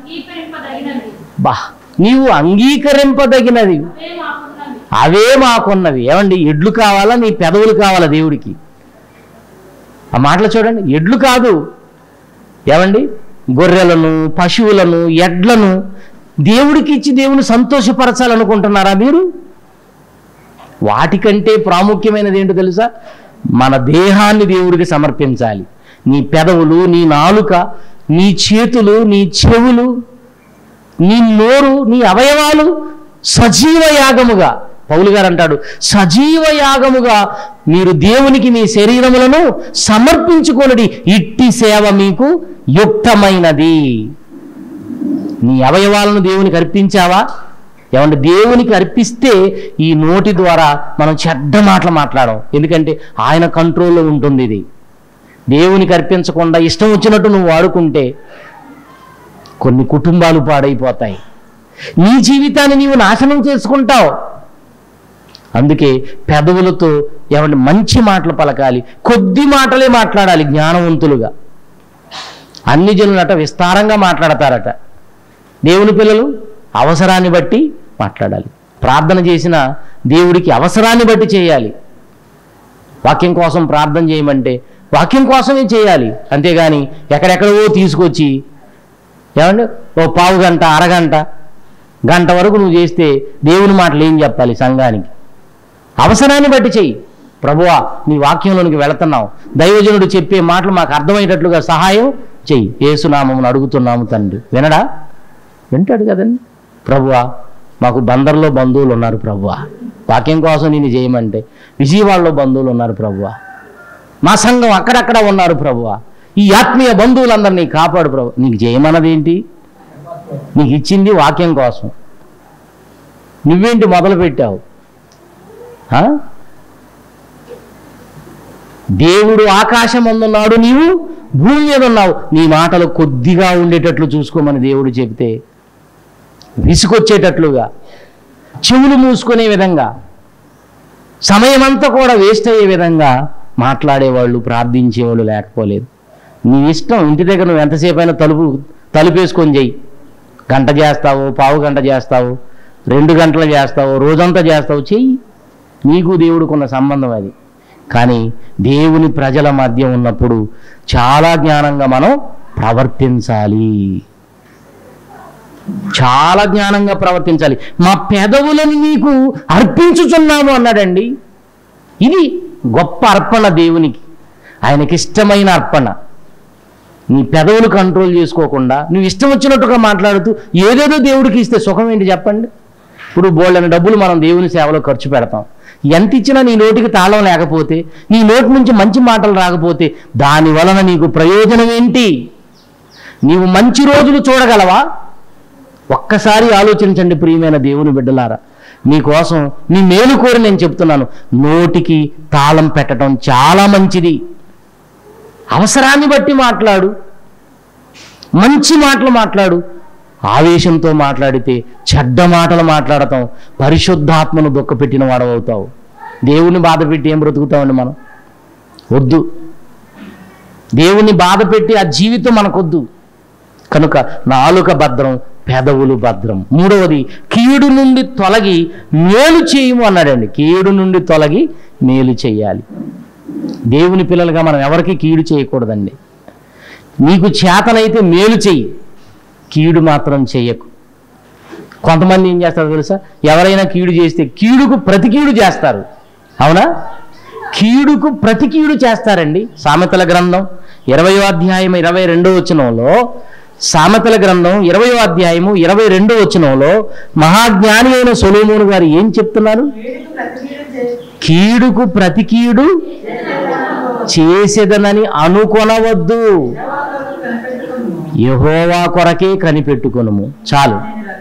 B: బా నీవు అంగీకరింపదగినది అవే మాకున్నవి ఏమండి ఎడ్లు కావాలా నీ పెదవులు కావాలా దేవుడికి ఆ మాటలు చూడండి ఎడ్లు కాదు ఏమండి గొర్రెలను పశువులను ఎడ్లను దేవుడికి ఇచ్చి దేవుని సంతోషపరచాలనుకుంటున్నారా మీరు వాటికంటే ప్రాముఖ్యమైనది ఏంటో తెలుసా మన దేహాన్ని దేవుడికి సమర్పించాలి నీ పెదవులు నీ నాలుక నీ చేతులు నీ చెవులు నీ నోరు నీ అవయవాలు సజీవ యాగముగా పౌలు గారు అంటాడు సజీవ యాగముగా మీరు దేవునికి మీ శరీరములను సమర్పించుకొనడి ఇట్టి సేవ మీకు యుక్తమైనది నీ అవయవాలను దేవునికి అర్పించావా ఏమంటే దేవునికి అర్పిస్తే ఈ నోటి ద్వారా మనం చెడ్డ మాటలు మాట్లాడం ఎందుకంటే ఆయన కంట్రోల్లో ఉంటుంది ఇది దేవునికి అర్పించకుండా ఇష్టం వచ్చినట్టు నువ్వు వాడుకుంటే కొన్ని కుటుంబాలు పాడైపోతాయి నీ జీవితాన్ని నీవు నాశనం చేసుకుంటావు అందుకే పెదవులతో ఏమంటే మంచి మాటలు పలకాలి కొద్ది మాటలే మాట్లాడాలి జ్ఞానవంతులుగా అన్ని జనులట విస్తారంగా మాట్లాడతారట దేవుని పిల్లలు అవసరాన్ని బట్టి మాట్లాడాలి ప్రార్థన చేసిన దేవుడికి అవసరాన్ని బట్టి చేయాలి వాక్యం కోసం ప్రార్థన చేయమంటే వాక్యం కోసమే చేయాలి అంతేగాని ఎక్కడెక్కడో తీసుకొచ్చి ఏమండి ఓ పావు గంట అరగంట గంట వరకు నువ్వు చేస్తే దేవుని మాటలు ఏం చెప్పాలి సంఘానికి అవసరాన్ని బట్టి చెయ్యి ప్రభువా నీ వాక్యంలోనికి వెళుతున్నావు దైవజనుడు చెప్పే మాటలు మాకు అర్థమయ్యేటట్లుగా సహాయం చెయ్యి ఏసునామమును అడుగుతున్నాము తండ్రి వినడా వింటాడు కదండి ప్రభువా మాకు బందర్లో బంధువులు ఉన్నారు ప్రభువా వాక్యం కోసం నేను చేయమంటే విజయవాడలో బంధువులు ఉన్నారు ప్రభువా మా సంఘం అక్కడక్కడ ఉన్నారు ప్రభువా ఈ ఆత్మీయ బంధువులందరినీ కాపాడు ప్రభు నీకు చేయమన్నదేంటి నీకు ఇచ్చింది వాక్యం కోసం నువ్వేంటి మొదలు పెట్టావు ఆ? దేవుడు ఆకాశం అందున్నాడు నీవు భూమి మీద ఉన్నావు నీ మాటలు కొద్దిగా ఉండేటట్లు చూసుకోమని దేవుడు చెబితే విసుకొచ్చేటట్లుగా చెవులు మూసుకునే విధంగా సమయమంతా కూడా వేస్ట్ అయ్యే విధంగా మాట్లాడేవాళ్ళు ప్రార్థించేవాళ్ళు లేకపోలేదు నీ ఇష్టం ఇంటి దగ్గర నువ్వు ఎంతసేపు అయినా తలుపు తలుపేసుకొని చెయ్యి గంట చేస్తావు పావు గంట చేస్తావు రెండు గంటలు చేస్తావు రోజంతా చేస్తావు చెయ్యి నీకు దేవుడికున్న సంబంధం అది కానీ దేవుని ప్రజల మధ్య ఉన్నప్పుడు చాలా జ్ఞానంగా మనం ప్రవర్తించాలి చాలా జ్ఞానంగా ప్రవర్తించాలి మా పెదవులను నీకు అర్పించుచున్నాము అన్నాడండి ఇది గొప్ప అర్పణ దేవునికి ఆయనకి ఇష్టమైన అర్పణ నీ పెదవులు కంట్రోల్ చేసుకోకుండా నువ్వు ఇష్టం వచ్చినట్టుగా మాట్లాడుతూ ఏదేదో దేవుడికి ఇస్తే సుఖం ఏంటి చెప్పండి ఇప్పుడు బోళ్ళని డబ్బులు మనం దేవుని సేవలో ఖర్చు పెడతాం ఎంత ఇచ్చినా నీ నోటికి తాళం లేకపోతే నీ నోటి నుంచి మంచి మాటలు రాకపోతే దాని వలన నీకు ప్రయోజనం ఏంటి నీవు మంచి రోజులు చూడగలవా ఒక్కసారి ఆలోచించండి ప్రియమైన దేవుని బిడ్డలారా మీకోసం నీ మేలు కోరి నేను చెప్తున్నాను నోటికి తాళం పెట్టడం చాలా మంచిది అవసరాన్ని బట్టి మాట్లాడు మంచి మాటలు మాట్లాడు ఆవేశంతో మాట్లాడితే చెడ్డ మాటలు మాట్లాడతాం పరిశుద్ధాత్మను దుఃఖపెట్టిన వాడవుతావు దేవుని బాధ పెట్టి ఏం బ్రతుకుతామండి మనం వద్దు దేవుని బాధ పెట్టి ఆ జీవితం మనకొద్దు కనుక నాలుక భద్రం పెదవులు భద్రం మూడవది కీడు నుండి తొలగి మేలు చేయము అన్నాడండి కీడు నుండి తొలగి మేలు చేయాలి దేవుని పిల్లలుగా మనం ఎవరికి కీడు చేయకూడదండి నీకు చేతనైతే మేలు చెయ్యి కీడు మాత్రం చెయ్యకు కొంతమంది ఏం చేస్తారో తెలుసా ఎవరైనా కీడు చేస్తే కీడుకు ప్రతి కీడు చేస్తారు అవునా కీడుకు ప్రతి కీడు చేస్తారండి సామెతల గ్రంథం ఇరవయో అధ్యాయం ఇరవై రెండో వచనంలో సామెతల గ్రంథం ఇరవయో అధ్యాయము ఇరవై రెండో వచనంలో మహాజ్ఞాని అయిన సొలోమోను గారు ఏం చెప్తున్నారు కీడుకు ప్రతి కీడు చేసేదనని అనుకొనవద్దు యహోవా కొరకే కనిపెట్టుకొనుము చాలు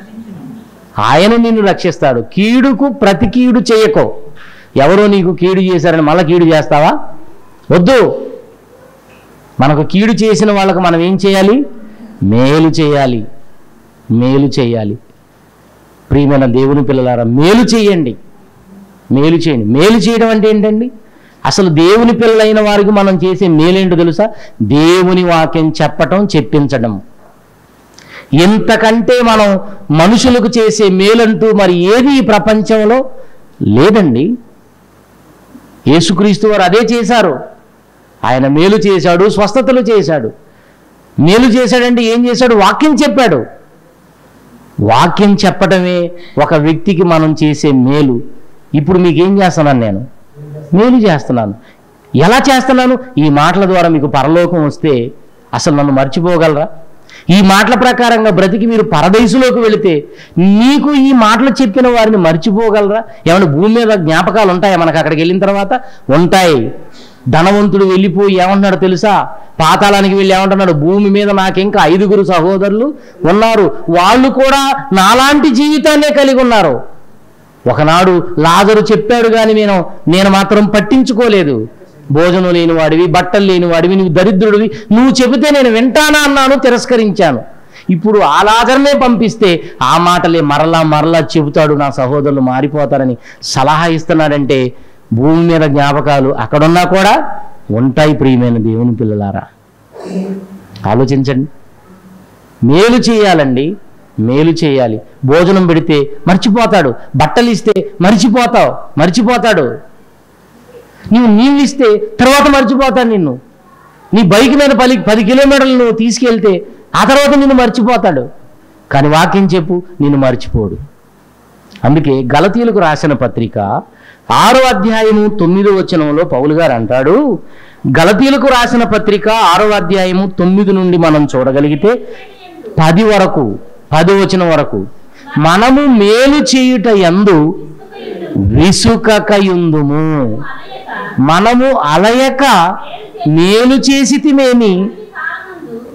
B: ఆయన నిన్ను రక్షిస్తాడు కీడుకు ప్రతి కీడు చేయకో ఎవరో నీకు కీడు చేశారని మళ్ళీ కీడు చేస్తావా వద్దు మనకు కీడు చేసిన వాళ్ళకు మనం ఏం చేయాలి మేలు చేయాలి మేలు చేయాలి ప్రియమైన దేవుని పిల్లలారా మేలు చేయండి మేలు చేయండి మేలు చేయడం అంటే ఏంటండి అసలు దేవుని పిల్లలైన వారికి మనం చేసే మేలేంటో తెలుసా దేవుని వాక్యం చెప్పటం చెప్పించడం ఎంతకంటే మనం మనుషులకు చేసే మేలంటూ మరి ఏది ఈ ప్రపంచంలో లేదండి యేసుక్రీస్తు వారు అదే చేశారు ఆయన మేలు చేశాడు స్వస్థతలు చేశాడు మేలు చేశాడంటే ఏం చేశాడు వాక్యం చెప్పాడు వాక్యం చెప్పటమే ఒక వ్యక్తికి మనం చేసే మేలు ఇప్పుడు మీకు ఏం చేస్తున్నాను నేను మేలు చేస్తున్నాను ఎలా చేస్తున్నాను ఈ మాటల ద్వారా మీకు పరలోకం వస్తే అసలు నన్ను మర్చిపోగలరా ఈ మాటల ప్రకారంగా బ్రతికి మీరు పరదేశంలోకి వెళితే నీకు ఈ మాటలు చెప్పిన వారిని మర్చిపోగలరా ఏమైనా భూమి మీద జ్ఞాపకాలు ఉంటాయా మనకు అక్కడికి వెళ్ళిన తర్వాత ఉంటాయి ధనవంతుడు వెళ్ళిపోయి ఏమంటున్నాడు తెలుసా పాతాళానికి వెళ్ళి ఏమంటున్నాడు భూమి మీద నాకు ఇంకా ఐదుగురు సహోదరులు ఉన్నారు వాళ్ళు కూడా నాలాంటి జీవితాన్నే కలిగి ఉన్నారు ఒకనాడు లాజరు చెప్పాడు కానీ నేను నేను మాత్రం పట్టించుకోలేదు భోజనం లేని వాడివి బట్టలు లేని వాడివి నువ్వు దరిద్రుడివి నువ్వు చెబితే నేను వింటానా అన్నాను తిరస్కరించాను ఇప్పుడు ఆ లాజర్నే పంపిస్తే ఆ మాటలే మరలా మరలా చెబుతాడు నా సహోదరులు మారిపోతారని సలహా ఇస్తున్నాడంటే భూమి మీద జ్ఞాపకాలు అక్కడున్నా కూడా ఉంటాయి ప్రియమైన దేవుని పిల్లలారా ఆలోచించండి మేలు చేయాలండి మేలు చేయాలి భోజనం పెడితే మర్చిపోతాడు బట్టలు ఇస్తే మర్చిపోతావు మర్చిపోతాడు నీవు నీళ్ళు ఇస్తే తర్వాత మర్చిపోతాడు నిన్ను నీ బైక్ మీద పది పది కిలోమీటర్లు నువ్వు తీసుకెళ్తే ఆ తర్వాత నిన్ను మర్చిపోతాడు కానీ వాక్యం చెప్పు నిన్ను మర్చిపోడు అందుకే గలతీయులకు రాసిన పత్రిక ఆరో అధ్యాయము తొమ్మిదో వచనంలో పౌలు గారు అంటాడు గలతీయులకు రాసిన పత్రిక ఆరో అధ్యాయము తొమ్మిది నుండి మనం చూడగలిగితే పది వరకు పది వచనం వరకు మనము మేలు చేయుట యందు విసుకకయుందుము మనము అలయక మేలు చేసితిమేని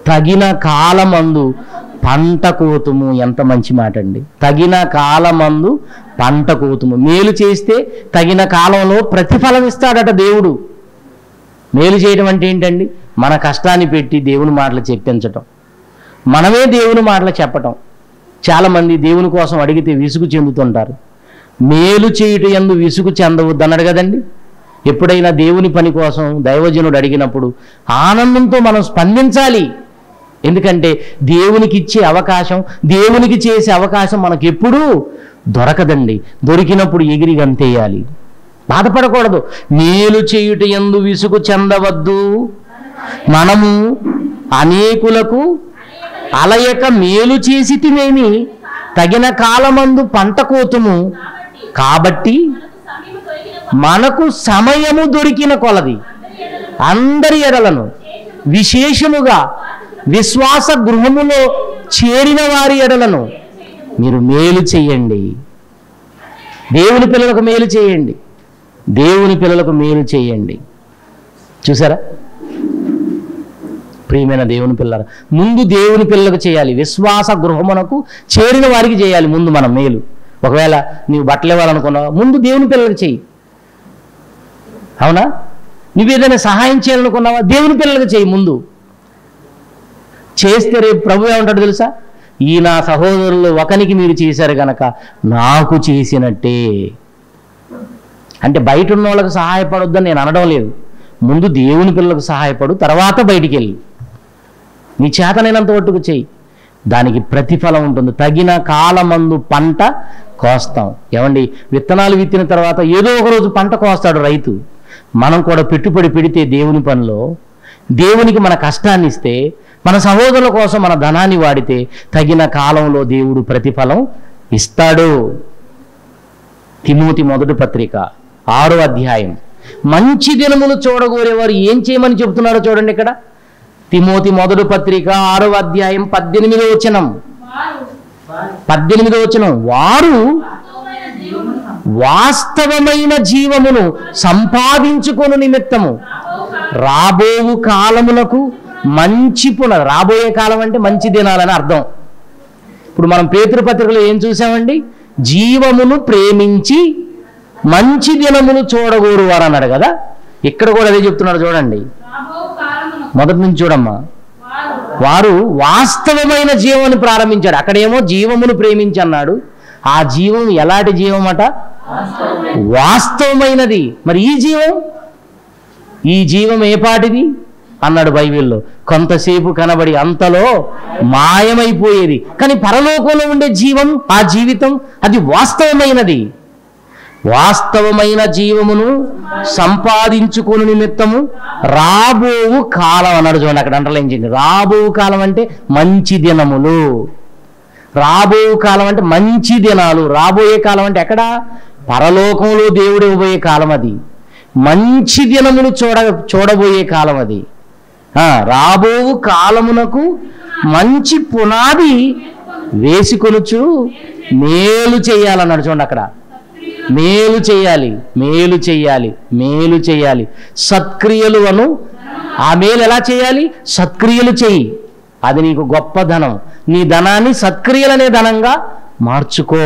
B: తగిన కాలమందు పంట కోతుము ఎంత మంచి మాట అండి తగిన కాలమందు పంట కోతుము మేలు చేస్తే తగిన కాలంలో ప్రతిఫలం ఇస్తాడట దేవుడు మేలు చేయడం అంటే ఏంటండి మన కష్టాన్ని పెట్టి దేవుని మాటలు చెప్పించటం మనమే దేవుని మాటలు చెప్పటం చాలామంది దేవుని కోసం అడిగితే విసుగు చెందుతుంటారు మేలు చేయుట ఎందు విసుగు చెందవద్దు అన్నాడు కదండి ఎప్పుడైనా దేవుని పని కోసం దైవజనుడు అడిగినప్పుడు ఆనందంతో మనం స్పందించాలి ఎందుకంటే దేవునికి ఇచ్చే అవకాశం దేవునికి చేసే అవకాశం మనకు ఎప్పుడూ దొరకదండి దొరికినప్పుడు ఎగిరి గంతేయాలి బాధపడకూడదు మేలు చేయుట ఎందు విసుగు చెందవద్దు మనము అనేకులకు అలయక మేలు చేసి తినేమి తగిన కాలమందు పంట కోతుము కాబట్టి
C: సమయం దొరికిన
B: మనకు సమయము దొరికిన కొలది అందరి ఎడలను విశేషముగా విశ్వాస గృహములో చేరిన వారి ఎడలను మీరు మేలు చేయండి దేవుని పిల్లలకు మేలు చేయండి దేవుని పిల్లలకు మేలు చేయండి చూసారా ప్రియమైన దేవుని పిల్లల ముందు దేవుని పిల్లలకు చేయాలి విశ్వాస గృహమునకు చేరిన వారికి చేయాలి ముందు మనం మేలు ఒకవేళ నీవు బట్టలు ఇవ్వాలనుకున్నావు ముందు దేవుని పిల్లలకు చేయి అవునా నువ్వు ఏదైనా సహాయం చేయాలనుకున్నావా దేవుని పిల్లలకు చేయి ముందు చేస్తే రేపు ప్రభు ఏమంటాడు తెలుసా ఈ నా సహోదరులు ఒకనికి మీరు చేశారు గనక నాకు చేసినట్టే అంటే బయట ఉన్న వాళ్ళకి సహాయపడొద్దని నేను అనడం లేదు ముందు దేవుని పిల్లలకు సహాయపడు తర్వాత బయటికి వెళ్ళి నీ చేతనైనంత ఒట్టుకు చెయ్యి దానికి ప్రతిఫలం ఉంటుంది తగిన కాలమందు పంట కోస్తాం ఏమండి విత్తనాలు విత్తిన తర్వాత ఏదో ఒక రోజు పంట కోస్తాడు రైతు మనం కూడా పెట్టుబడి పెడితే దేవుని పనిలో దేవునికి మన కష్టాన్ని ఇస్తే మన సహోదరుల కోసం మన ధనాన్ని వాడితే తగిన కాలంలో దేవుడు ప్రతిఫలం ఇస్తాడు తిమోతి మొదటి పత్రిక ఆరో అధ్యాయం మంచి దినములు చూడగోరేవారు ఏం చేయమని చెబుతున్నారో చూడండి ఇక్కడ తిమోతి మొదటి పత్రిక ఆరో అధ్యాయం పద్దెనిమిదో వచనం పద్దెనిమిదో వచనం వారు వాస్తవమైన జీవమును సంపాదించుకొను నిమిత్తము రాబోవు కాలములకు మంచి పున రాబోయే కాలం అంటే మంచి దినాలని అర్థం ఇప్పుడు మనం పేతృపత్రికలో ఏం చూసామండి జీవమును ప్రేమించి మంచి దినములు చూడగోరు వారు అన్నాడు కదా ఇక్కడ కూడా అదే చెప్తున్నాడు చూడండి
C: రాబో కాలమును
B: మొదటి నుంచి చూడమ్మా
C: వారు
B: వారు వాస్తవమైన జీవాన్ని ప్రారంభించాడు అక్కడేమో జీవమును ప్రేమించి అన్నాడు ఆ జీవం ఎలాంటి జీవం అట వాస్తవమైనది మరి ఈ జీవం ఈ జీవం ఏ పాటిది అన్నాడు బైబిల్లో కొంతసేపు కనబడి అంతలో మాయమైపోయేది కానీ పరలోకంలో ఉండే జీవం ఆ జీవితం అది వాస్తవమైనది వాస్తవమైన జీవమును సంపాదించుకుని నిమిత్తము రాబోవు కాలం అన్నాడు చూడండి అక్కడ అండర్లైన్ చేయండి రాబోవు కాలం అంటే మంచి దినములు రాబోయే కాలం అంటే మంచి దినాలు రాబోయే కాలం అంటే ఎక్కడ పరలోకంలో దేవుడు ఇవ్వబోయే కాలం అది మంచి దినములు చూడ చూడబోయే కాలం అది ఆ, రాబోవు కాలమునకు మంచి పునాది వేసుకొనుచు మేలు చేయాలన్నాడు చూడండి అక్కడ మేలు చేయాలి మేలు చేయాలి మేలు చేయాలి సత్క్రియలు అను ఆ మేలు ఎలా చేయాలి సత్క్రియలు చెయ్యి అది నీకు గొప్ప ధనం నీ ధనాన్ని సత్క్రియలనే ధనంగా మార్చుకో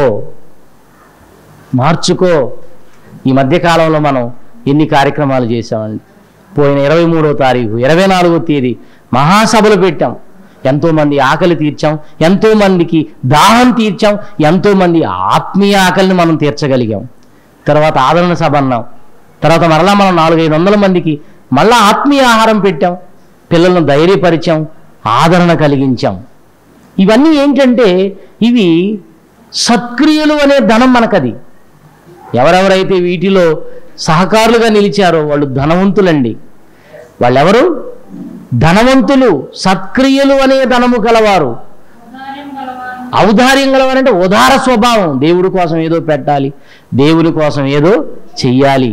B: మార్చుకో ఈ మధ్యకాలంలో మనం ఎన్ని కార్యక్రమాలు చేసామండి పోయిన ఇరవై మూడో తారీఖు ఇరవై నాలుగో తేదీ మహాసభలు పెట్టాం ఎంతోమంది ఆకలి తీర్చాం ఎంతోమందికి దాహం తీర్చాం ఎంతోమంది ఆత్మీయ ఆకలిని మనం తీర్చగలిగాం తర్వాత ఆదరణ సభ అన్నాం తర్వాత మరలా మనం నాలుగైదు వందల మందికి మళ్ళా ఆత్మీయ ఆహారం పెట్టాం పిల్లలను ధైర్యపరిచాం ఆదరణ కలిగించాం ఇవన్నీ ఏంటంటే ఇవి సత్క్రియలు అనే ధనం మనకది ఎవరెవరైతే వీటిలో సహకారులుగా నిలిచారో వాళ్ళు ధనవంతులండి వాళ్ళెవరు ధనవంతులు సత్క్రియలు అనే ధనము గలవారు
C: ఉదార్యం గలవారు
B: ఔదార్యం గలవారంటే ఉదార స్వభావం దేవుడి కోసం ఏదో పెట్టాలి దేవుని కోసం ఏదో చెయ్యాలి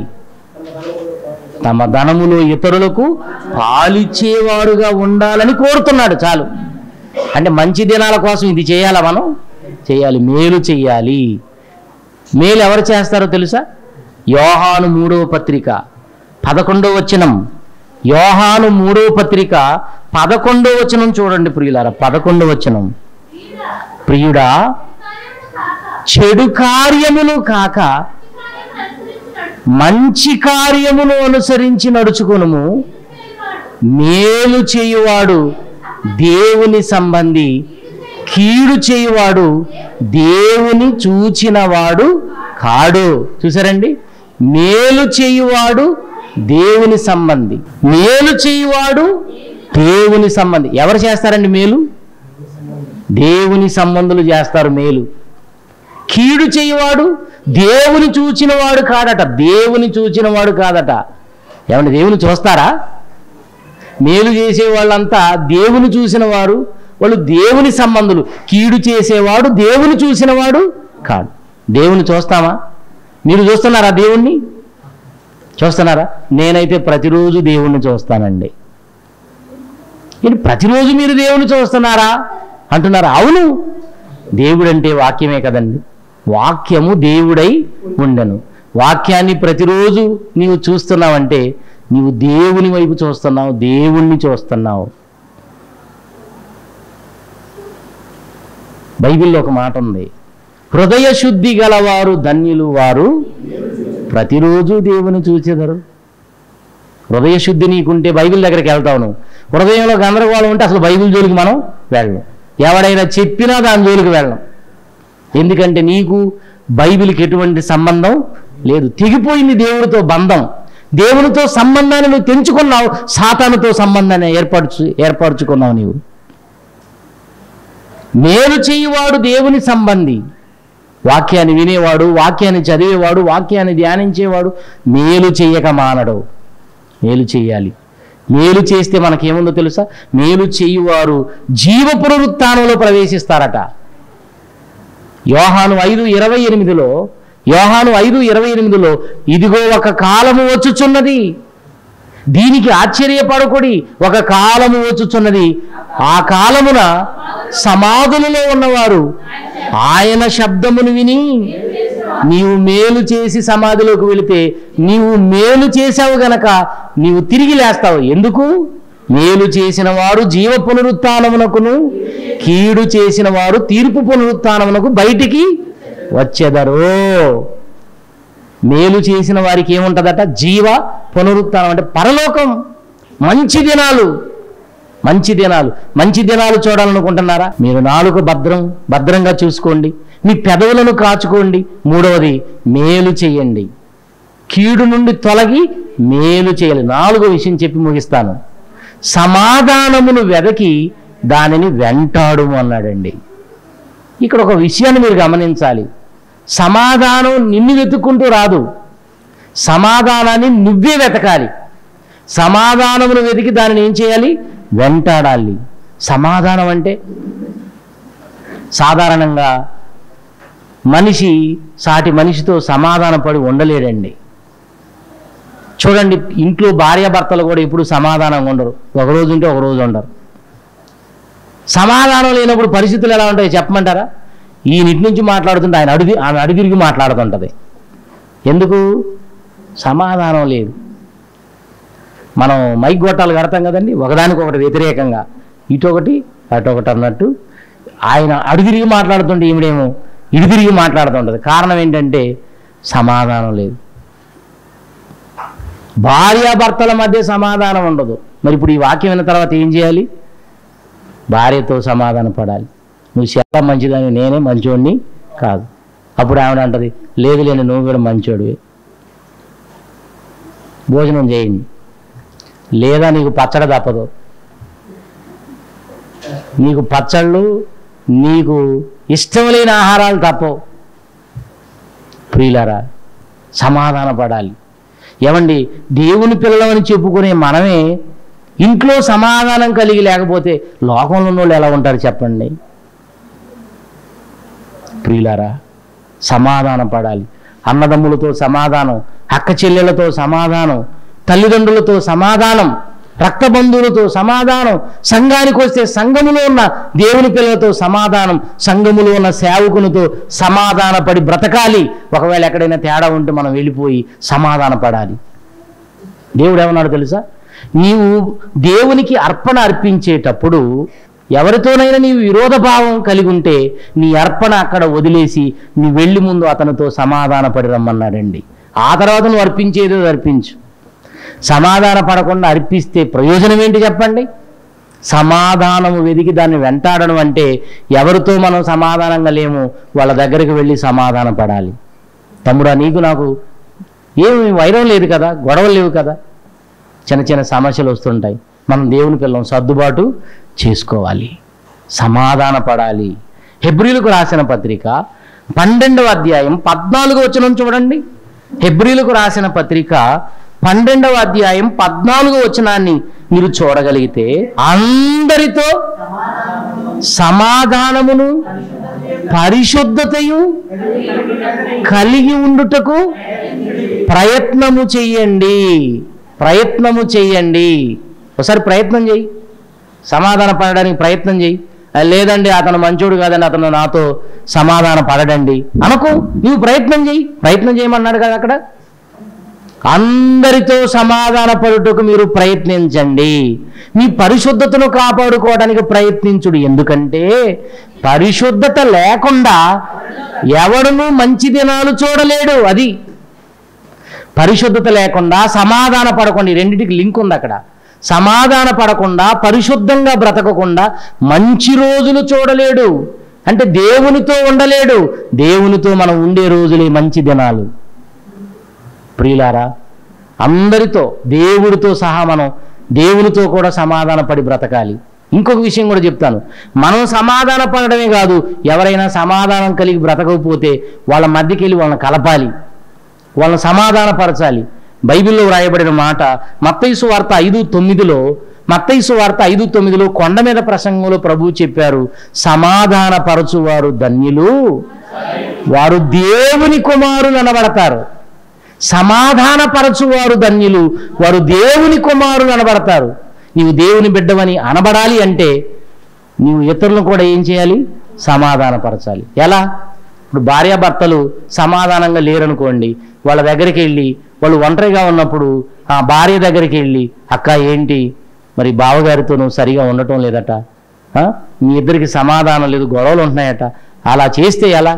B: తమ ధనములో ఇతరులకు పాలిచ్చేవారుగా ఉండాలని కోరుతున్నాడు చాలు అంటే మంచి దినాల కోసం ఇది చేయాలా మనం చేయాలి మేలు చెయ్యాలి మేలు ఎవరు చేస్తారో తెలుసా యోహాను మూడవ పత్రిక పదకొండవ వచనం యోహాను మూడవ పత్రిక పదకొండో వచనం చూడండి ప్రియులారా పదకొండో వచనం ప్రియుడా చెడు కార్యములు కాక మంచి కార్యమును అనుసరించి నడుచుకునుము మేలు చేయువాడు దేవుని సంబంధి కీడు చేయువాడు దేవుని చూచినవాడు కాడు చూసారండి మేలు చేయువాడు దేవుని సంబంధి మేలు చేయువాడు దేవుని సంబంధి ఎవరు చేస్తారండి మేలు దేవుని సంబంధులు చేస్తారు మేలు కీడు చేయవాడు దేవుని చూచినవాడు కాదట దేవుని చూచినవాడు కాదట ఏమంటే దేవుని చూస్తారా మేలు చేసే వాళ్ళంతా దేవుని చూసిన వారు వాళ్ళు దేవుని సంబంధులు కీడు చేసేవాడు దేవుని చూసినవాడు కాదు దేవుని చూస్తామా మీరు చూస్తున్నారా దేవుణ్ణి చూస్తున్నారా నేనైతే ప్రతిరోజు దేవుణ్ణి చూస్తానండి ఏంటి ప్రతిరోజు మీరు దేవుని చూస్తున్నారా అంటున్నారా అవును దేవుడంటే వాక్యమే కదండి వాక్యము దేవుడై ఉండను వాక్యాన్ని ప్రతిరోజు నీవు చూస్తున్నావంటే నీవు దేవుని వైపు చూస్తున్నావు దేవుణ్ణి చూస్తున్నావు బైబిల్లో ఒక మాట ఉంది హృదయ శుద్ధి గలవారు ధన్యులు వారు ప్రతిరోజు దేవుని చూచెదరు హృదయ శుద్ధి నీకుంటే బైబిల్ దగ్గరికి వెళ్తావు నువ్వు హృదయంలో గందరగోళం ఉంటే అసలు బైబిల్ జోలికి మనం వెళ్ళం ఎవడైనా చెప్పినా దాని జోలికి వెళ్ళం ఎందుకంటే నీకు బైబిల్కి ఎటువంటి సంబంధం లేదు తెగిపోయింది దేవుడితో బంధం దేవునితో సంబంధాన్ని నువ్వు తెంచుకున్నావు సాతానుతో సంబంధాన్ని ఏర్పరచు ఏర్పరచుకున్నావు నీవు మేలు చేయువాడు దేవుని సంబంధి వాక్యాన్ని వినేవాడు వాక్యాన్ని చదివేవాడు వాక్యాన్ని ధ్యానించేవాడు మేలు చెయ్యక మానడు మేలు చేయాలి మేలు చేస్తే మనకేముందో తెలుసా మేలు చేయువారు జీవ పునరుత్థానంలో ప్రవేశిస్తారట యోహాను ఐదు ఇరవై ఎనిమిదిలో యోహాను ఐదు ఇరవై ఎనిమిదిలో ఇదిగో ఒక కాలము వచ్చుచున్నది దీనికి ఆశ్చర్యపడకుడి ఒక కాలము వచ్చుచున్నది ఆ కాలమున సమాధులలో ఉన్నవారు ఆయన శబ్దమును విని నీవు మేలు చేసి సమాధిలోకి వెళితే నీవు మేలు చేసావు గనక నీవు తిరిగి లేస్తావు ఎందుకు మేలు చేసిన వారు జీవ పునరుత్నమునకును కీడు చేసిన వారు తీర్పు పునరుత్నమునకు బయటికి వచ్చెదరు మేలు చేసిన వారికి ఏముంటుందట జీవ పునరుత్థానం అంటే పరలోకం మంచి దినాలు మంచి దినాలు మంచి దినాలు చూడాలనుకుంటున్నారా మీరు నాలుగు భద్రం భద్రంగా చూసుకోండి మీ పెదవులను కాచుకోండి మూడవది మేలు చేయండి కీడు నుండి తొలగి మేలు చేయాలి నాలుగో విషయం చెప్పి ముగిస్తాను సమాధానమును వెదకి దానిని వెంటాడుము అన్నాడండి ఇక్కడ ఒక విషయాన్ని మీరు గమనించాలి సమాధానం నిన్ను వెతుక్కుంటూ రాదు సమాధానాన్ని నువ్వే వెతకాలి సమాధానమును వెతికి దానిని ఏం చేయాలి వెంటాడాలి సమాధానం అంటే సాధారణంగా మనిషి సాటి మనిషితో సమాధానపడి ఉండలేడండి చూడండి ఇంట్లో భార్యాభర్తలు కూడా ఇప్పుడు సమాధానంగా ఉండరు ఒక రోజు ఉంటే ఒక రోజు ఉండరు సమాధానం లేనప్పుడు పరిస్థితులు ఎలా ఉంటాయో చెప్పమంటారా ఈ నిటి నుంచి మాట్లాడుతుంటే ఆయన అడుగు ఆమె అడుగురిగి మాట్లాడుతుంటుంది ఎందుకు సమాధానం లేదు మనం మైక్ గొట్టాలు కడతాం కదండి ఒకదానికొకటి వ్యతిరేకంగా ఇటు ఒకటి అటు ఒకటి అన్నట్టు ఆయన అడుగురిగి మాట్లాడుతుంటే ఈవిడేమో ఇటు తిరిగి మాట్లాడుతుంటుంది కారణం ఏంటంటే సమాధానం లేదు భార్యాభర్తల మధ్య సమాధానం ఉండదు మరి ఇప్పుడు ఈ వాక్యం విన్న తర్వాత ఏం చేయాలి భార్యతో సమాధాన పడాలి నువ్వు చాలా మంచిదని నేనే మంచోడిని కాదు అప్పుడు ఆవిడ అంటది లేదు లేని నువ్వు కూడా మంచోడివి భోజనం చేయండి లేదా నీకు పచ్చడి తప్పదు నీకు పచ్చళ్ళు నీకు ఇష్టం లేని ఆహారాలు తప్పవు ప్రియులారా సమాధాన పడాలి ఏమండి దేవుని పిల్లలమని చెప్పుకునే మనమే ఇంట్లో సమాధానం కలిగి లేకపోతే లోకంలో ఉన్న వాళ్ళు ఎలా ఉంటారు చెప్పండి ప్రియులారా సమాధానం పడాలి అన్నదమ్ములతో సమాధానం అక్క చెల్లెలతో సమాధానం తల్లిదండ్రులతో సమాధానం రక్త బంధువులతో సమాధానం సంఘానికి వస్తే సంఘములో ఉన్న దేవుని పిల్లలతో సమాధానం సంఘములో ఉన్న సేవకునితో సమాధానపడి బ్రతకాలి ఒకవేళ ఎక్కడైనా తేడా ఉంటే మనం వెళ్ళిపోయి సమాధాన పడాలి దేవుడు ఏమన్నాడు తెలుసా నీవు దేవునికి అర్పణ అర్పించేటప్పుడు ఎవరితోనైనా నీవు విరోధ భావం కలిగి ఉంటే నీ అర్పణ అక్కడ వదిలేసి నీ వెళ్ళి ముందు అతనితో సమాధాన పడి రమ్మన్నాడండి ఆ తర్వాత నువ్వు అర్పించేదో అర్పించు సమాధాన పడకుండా అర్పిస్తే ప్రయోజనం ఏంటి చెప్పండి సమాధానము వెదికి దాన్ని వెంటాడడం అంటే ఎవరితో మనం సమాధానంగా లేము వాళ్ళ దగ్గరికి వెళ్ళి సమాధాన పడాలి తమ్ముడా నీకు నాకు ఏమి వైరం లేదు కదా గొడవలు లేవు కదా చిన్న చిన్న సమస్యలు వస్తుంటాయి మనం దేవుని పిల్లం సర్దుబాటు చేసుకోవాలి సమాధాన పడాలి హెబ్రిలకు రాసిన పత్రిక పన్నెండవ అధ్యాయం పద్నాలుగు వచనం చూడండి హెబ్రిలకు రాసిన పత్రిక పన్నెండవ అధ్యాయం పద్నాలుగు వచనాన్ని మీరు చూడగలిగితే అందరితో సమాధానమును పరిశుద్ధతయు కలిగి ఉండుటకు ప్రయత్నము చెయ్యండి ప్రయత్నము చెయ్యండి ఒకసారి ప్రయత్నం చెయ్యి సమాధాన పడడానికి ప్రయత్నం చెయ్యి ఆ, లేదండి అతను మంచోడు కాదండి అతను నాతో సమాధాన పడడండి అనుకో నీవు ప్రయత్నం చెయ్యి ప్రయత్నం చేయమన్నాడు కదా అక్కడ అందరితో సమాధాన పడుటకు మీరు ప్రయత్నించండి మీ పరిశుద్ధతను కాపాడుకోవడానికి ప్రయత్నించుడు ఎందుకంటే పరిశుద్ధత లేకుండా ఎవడును మంచి దినాలు చూడలేడు అది పరిశుద్ధత లేకుండా సమాధాన పడకుండా ఈ రెండింటికి లింక్ ఉంది అక్కడ సమాధాన పడకుండా పరిశుద్ధంగా బ్రతకకుండా మంచి రోజులు చూడలేడు అంటే దేవునితో ఉండలేడు దేవునితో మనం ఉండే రోజులే మంచి దినాలు ప్రియులారా అందరితో దేవుడితో సహా మనం దేవునితో కూడా సమాధాన పడి బ్రతకాలి ఇంకొక విషయం కూడా చెప్తాను మనం సమాధాన పడడమే కాదు ఎవరైనా సమాధానం కలిగి బ్రతకకపోతే వాళ్ళ మధ్యకి వెళ్ళి వాళ్ళని కలపాలి వాళ్ళని సమాధానపరచాలి బైబిల్లో వ్రాయబడిన మాట మత్తైసు వార్త ఐదు తొమ్మిదిలో మత్తైసు వార్త ఐదు తొమ్మిదిలో కొండ మీద ప్రసంగంలో ప్రభువు చెప్పారు సమాధానపరచువారు ధన్యులు వారు దేవుని కుమారులు అనబడతారు సమాధానపరచువారు ధన్యులు వారు దేవుని కుమారులు అనబడతారు నీవు దేవుని బిడ్డవని అనబడాలి అంటే నీవు ఇతరులను కూడా ఏం చేయాలి సమాధానపరచాలి ఎలా ఇప్పుడు భార్యాభర్తలు సమాధానంగా లేరనుకోండి వాళ్ళ దగ్గరికి వెళ్ళి వాళ్ళు ఒంటరిగా ఉన్నప్పుడు ఆ భార్య దగ్గరికి వెళ్ళి అక్క ఏంటి మరి బావగారితో నువ్వు సరిగా ఉండటం లేదట ఆ? మీ ఇద్దరికి సమాధానం లేదు గొడవలు ఉంటున్నాయట అలా చేస్తే ఎలా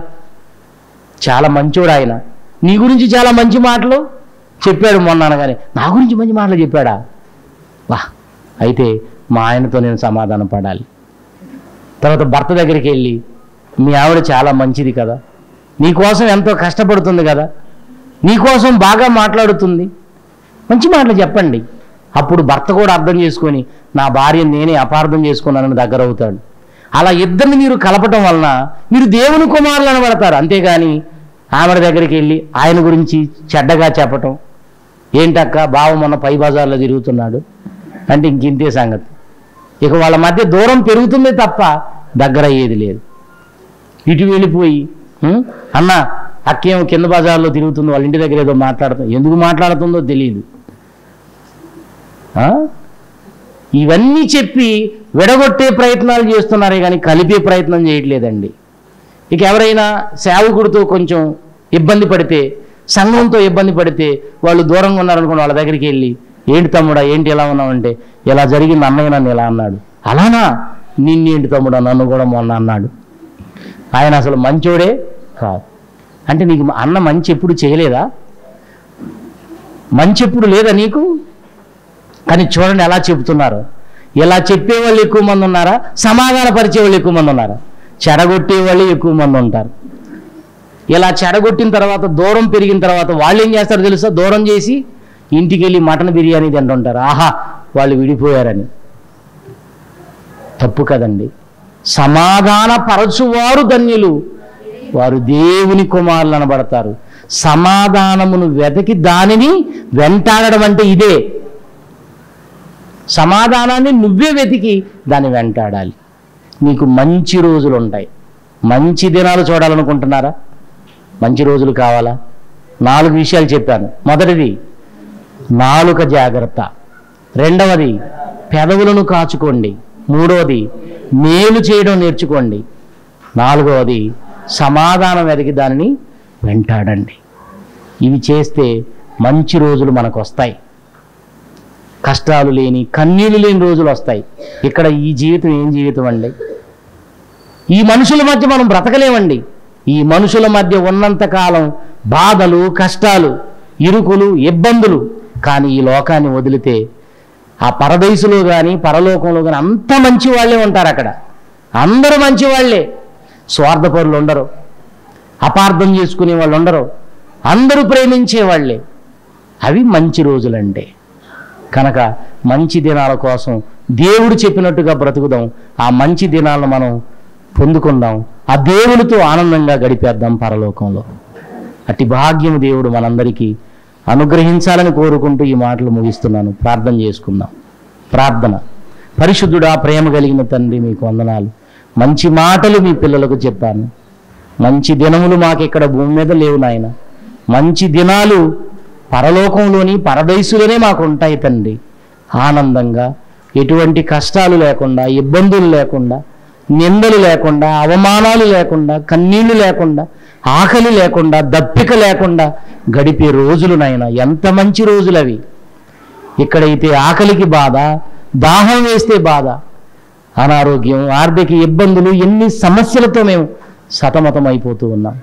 B: చాలా మంచోడు ఆయన నీ గురించి చాలా మంచి మాటలు చెప్పాడు మొన్న అనగానే నా గురించి మంచి మాటలు చెప్పాడా వా అయితే మా ఆయనతో నేను సమాధానం పడాలి తర్వాత భర్త దగ్గరికి వెళ్ళి మీ ఆవిడ చాలా మంచిది కదా నీకోసం ఎంతో కష్టపడుతుంది కదా నీకోసం బాగా మాట్లాడుతుంది మంచి మాటలు చెప్పండి అప్పుడు భర్త కూడా అర్థం చేసుకొని నా భార్య నేనే అపార్థం చేసుకున్నానని దగ్గర అవుతాడు అలా ఇద్దరిని మీరు కలపటం వలన మీరు దేవుని కుమారులు అనబడతారు అంతేగాని ఆవిడ దగ్గరికి వెళ్ళి ఆయన గురించి చెడ్డగా చెప్పటం ఏంటక్క బావ మొన్న పై బజార్లో తిరుగుతున్నాడు అంటే ఇంకింతే సంగతి ఇక వాళ్ళ మధ్య దూరం పెరుగుతుంది తప్ప దగ్గర అయ్యేది లేదు ఇటు వెళ్ళిపోయి "ఉం? అన్న అక్కేమో కింద బజార్లో తిరుగుతుంది వాళ్ళ ఇంటి దగ్గర ఏదో మాట్లాడుతుంది ఎందుకు మాట్లాడుతుందో తెలియదు ఆ? ఇవన్నీ చెప్పి విడగొట్టే ప్రయత్నాలు చేస్తున్నారే కానీ కలిపే ప్రయత్నం చేయట్లేదండి ఇక ఎవరైనా సేవకుడితో కొంచెం ఇబ్బంది పడితే సంఘంతో ఇబ్బంది పడితే వాళ్ళు దూరంగా ఉన్నారనుకోండి వాళ్ళ దగ్గరికి వెళ్ళి ఏంటి తమ్ముడా ఏంటి ఎలా ఉన్నావంటే ఇలా జరిగింది అన్నయ్య నన్ను ఇలా అన్నాడు అలానా నిన్నేంటి తమ్ముడా నన్ను కూడా మొన్న అన్నాడు ఆయన అసలు మంచోడే కాదు అంటే నీకు అన్న మంచి ఎప్పుడు చేయలేదా మంచి ఎప్పుడు లేదా నీకు కానీ చూడండి ఎలా చెబుతున్నారు ఇలా చెప్పే వాళ్ళు ఎక్కువ మంది ఉన్నారా సమాధాన పరిచే వాళ్ళు ఎక్కువ మంది ఉన్నారా చెడగొట్టే వాళ్ళు ఎక్కువ మంది ఉంటారు ఇలా చెడగొట్టిన తర్వాత దూరం పెరిగిన తర్వాత వాళ్ళు ఏం చేస్తారో తెలుసా దూరం చేసి ఇంటికి వెళ్ళి మటన్ బిర్యానీ తింటుంటారు ఆహా వాళ్ళు విడిపోయారని తప్పు కదండి సమాధాన పరచువారు ధన్యులు వారు దేవుని కుమారులు అనబడతారు సమాధానమును వెతకి దానిని వెంటాడడం అంటే ఇదే సమాధానాన్ని నువ్వే వెతికి దాన్ని వెంటాడాలి నీకు మంచి రోజులు ఉంటాయి మంచి దినాలు చూడాలనుకుంటున్నారా మంచి రోజులు కావాలా నాలుగు విషయాలు చెప్పాను మొదటిది నాలుక జాగ్రత్త రెండవది పెదవులను కాచుకోండి మూడవది మేలు చేయడం నేర్చుకోండి నాలుగవది సమాధానం వెతికి దానిని వెంటాడండి ఇవి చేస్తే మంచి రోజులు మనకు వస్తాయి కష్టాలు లేని కన్నీళ్లు లేని రోజులు వస్తాయి ఇక్కడ ఈ జీవితం ఏం జీవితం అండి ఈ మనుషుల మధ్య మనం బ్రతకలేమండి ఈ మనుషుల మధ్య ఉన్నంత కాలం బాధలు కష్టాలు ఇరుకులు ఇబ్బందులు కానీ ఈ లోకాన్ని వదిలితే ఆ పరదేశులో కానీ పరలోకంలో కానీ అంత మంచి వాళ్ళే ఉంటారు అక్కడ అందరూ మంచి వాళ్ళే స్వార్థపరులు ఉండరు అపార్థం చేసుకునే వాళ్ళు ఉండరు అందరూ ప్రేమించే వాళ్ళే అవి మంచి రోజులంటే కనుక మంచి దినాల కోసం దేవుడు చెప్పినట్టుగా బ్రతుకుదాం ఆ మంచి దినాలను మనం పొందుకుందాం ఆ దేవునితో ఆనందంగా గడిపేద్దాం పరలోకంలో అట్టి భాగ్యం దేవుడు మనందరికీ అనుగ్రహించాలని కోరుకుంటూ ఈ మాటలు ముగిస్తున్నాను ప్రార్థన చేసుకుందాం ప్రార్థన పరిశుద్ధుడా ప్రేమ కలిగిన తండ్రి మీకు వందనాలు మంచి మాటలు మీ పిల్లలకు చెప్పాను మంచి దినములు మాకు ఇక్కడ భూమి మీద లేవు నాయన మంచి దినాలు పరలోకంలోని పరదేశులోనే మాకు ఉంటాయి తండ్రి ఆనందంగా ఎటువంటి కష్టాలు లేకుండా ఇబ్బందులు లేకుండా నిందలు లేకుండా అవమానాలు లేకుండా కన్నీళ్లు లేకుండా ఆకలి లేకుండా దప్పిక లేకుండా గడిపే రోజులు నాయన ఎంత మంచి రోజులు అవి ఇక్కడైతే ఆకలికి బాధ దాహం వేస్తే బాధ అనారోగ్యం ఆర్థిక ఇబ్బందులు ఎన్ని సమస్యలతో మేము సతమతమైపోతూ ఉన్నాం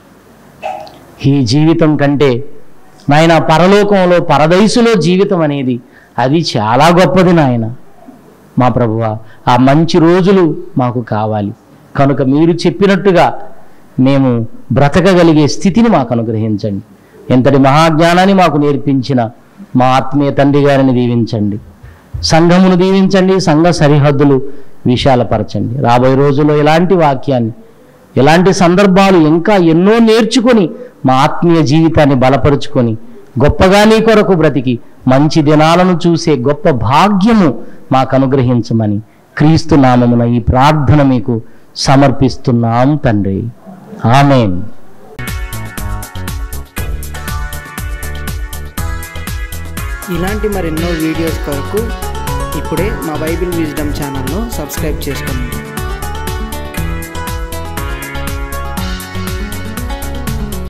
B: ఈ జీవితం కంటే నాయన పరలోకంలో పరదైసులో జీవితం అనేది అది చాలా గొప్పది నాయన మా ప్రభువ ఆ మంచి రోజులు మాకు కావాలి కనుక మీరు చెప్పినట్టుగా మేము బ్రతకగలిగే స్థితిని మాకు అనుగ్రహించండి ఎంతటి మహాజ్ఞానాన్ని మాకు నేర్పించిన మా ఆత్మీయ తండ్రి గారిని దీవించండి సంఘమును దీవించండి సంఘ సరిహద్దులు విశాలపరచండి రాబోయే రోజుల్లో ఇలాంటి వాక్యాన్ని ఇలాంటి సందర్భాలు ఇంకా ఎన్నో నేర్చుకొని మా ఆత్మీయ జీవితాన్ని బలపరుచుకొని గొప్పగా నీ కొరకు బ్రతికి మంచి దినాలను చూసే గొప్ప భాగ్యము మాకు అనుగ్రహించమని క్రీస్తు నామమున ఈ ప్రార్థన మీకు సమర్పిస్తున్నాం తండ్రి ఆమెన్
A: ఇలాంటి మరెన్నో వీడియోస్ కొరకు ఇప్పుడే మా బైబిల్ విజ్డమ్ ఛానల్ను సబ్స్క్రైబ్ చేసుకోండి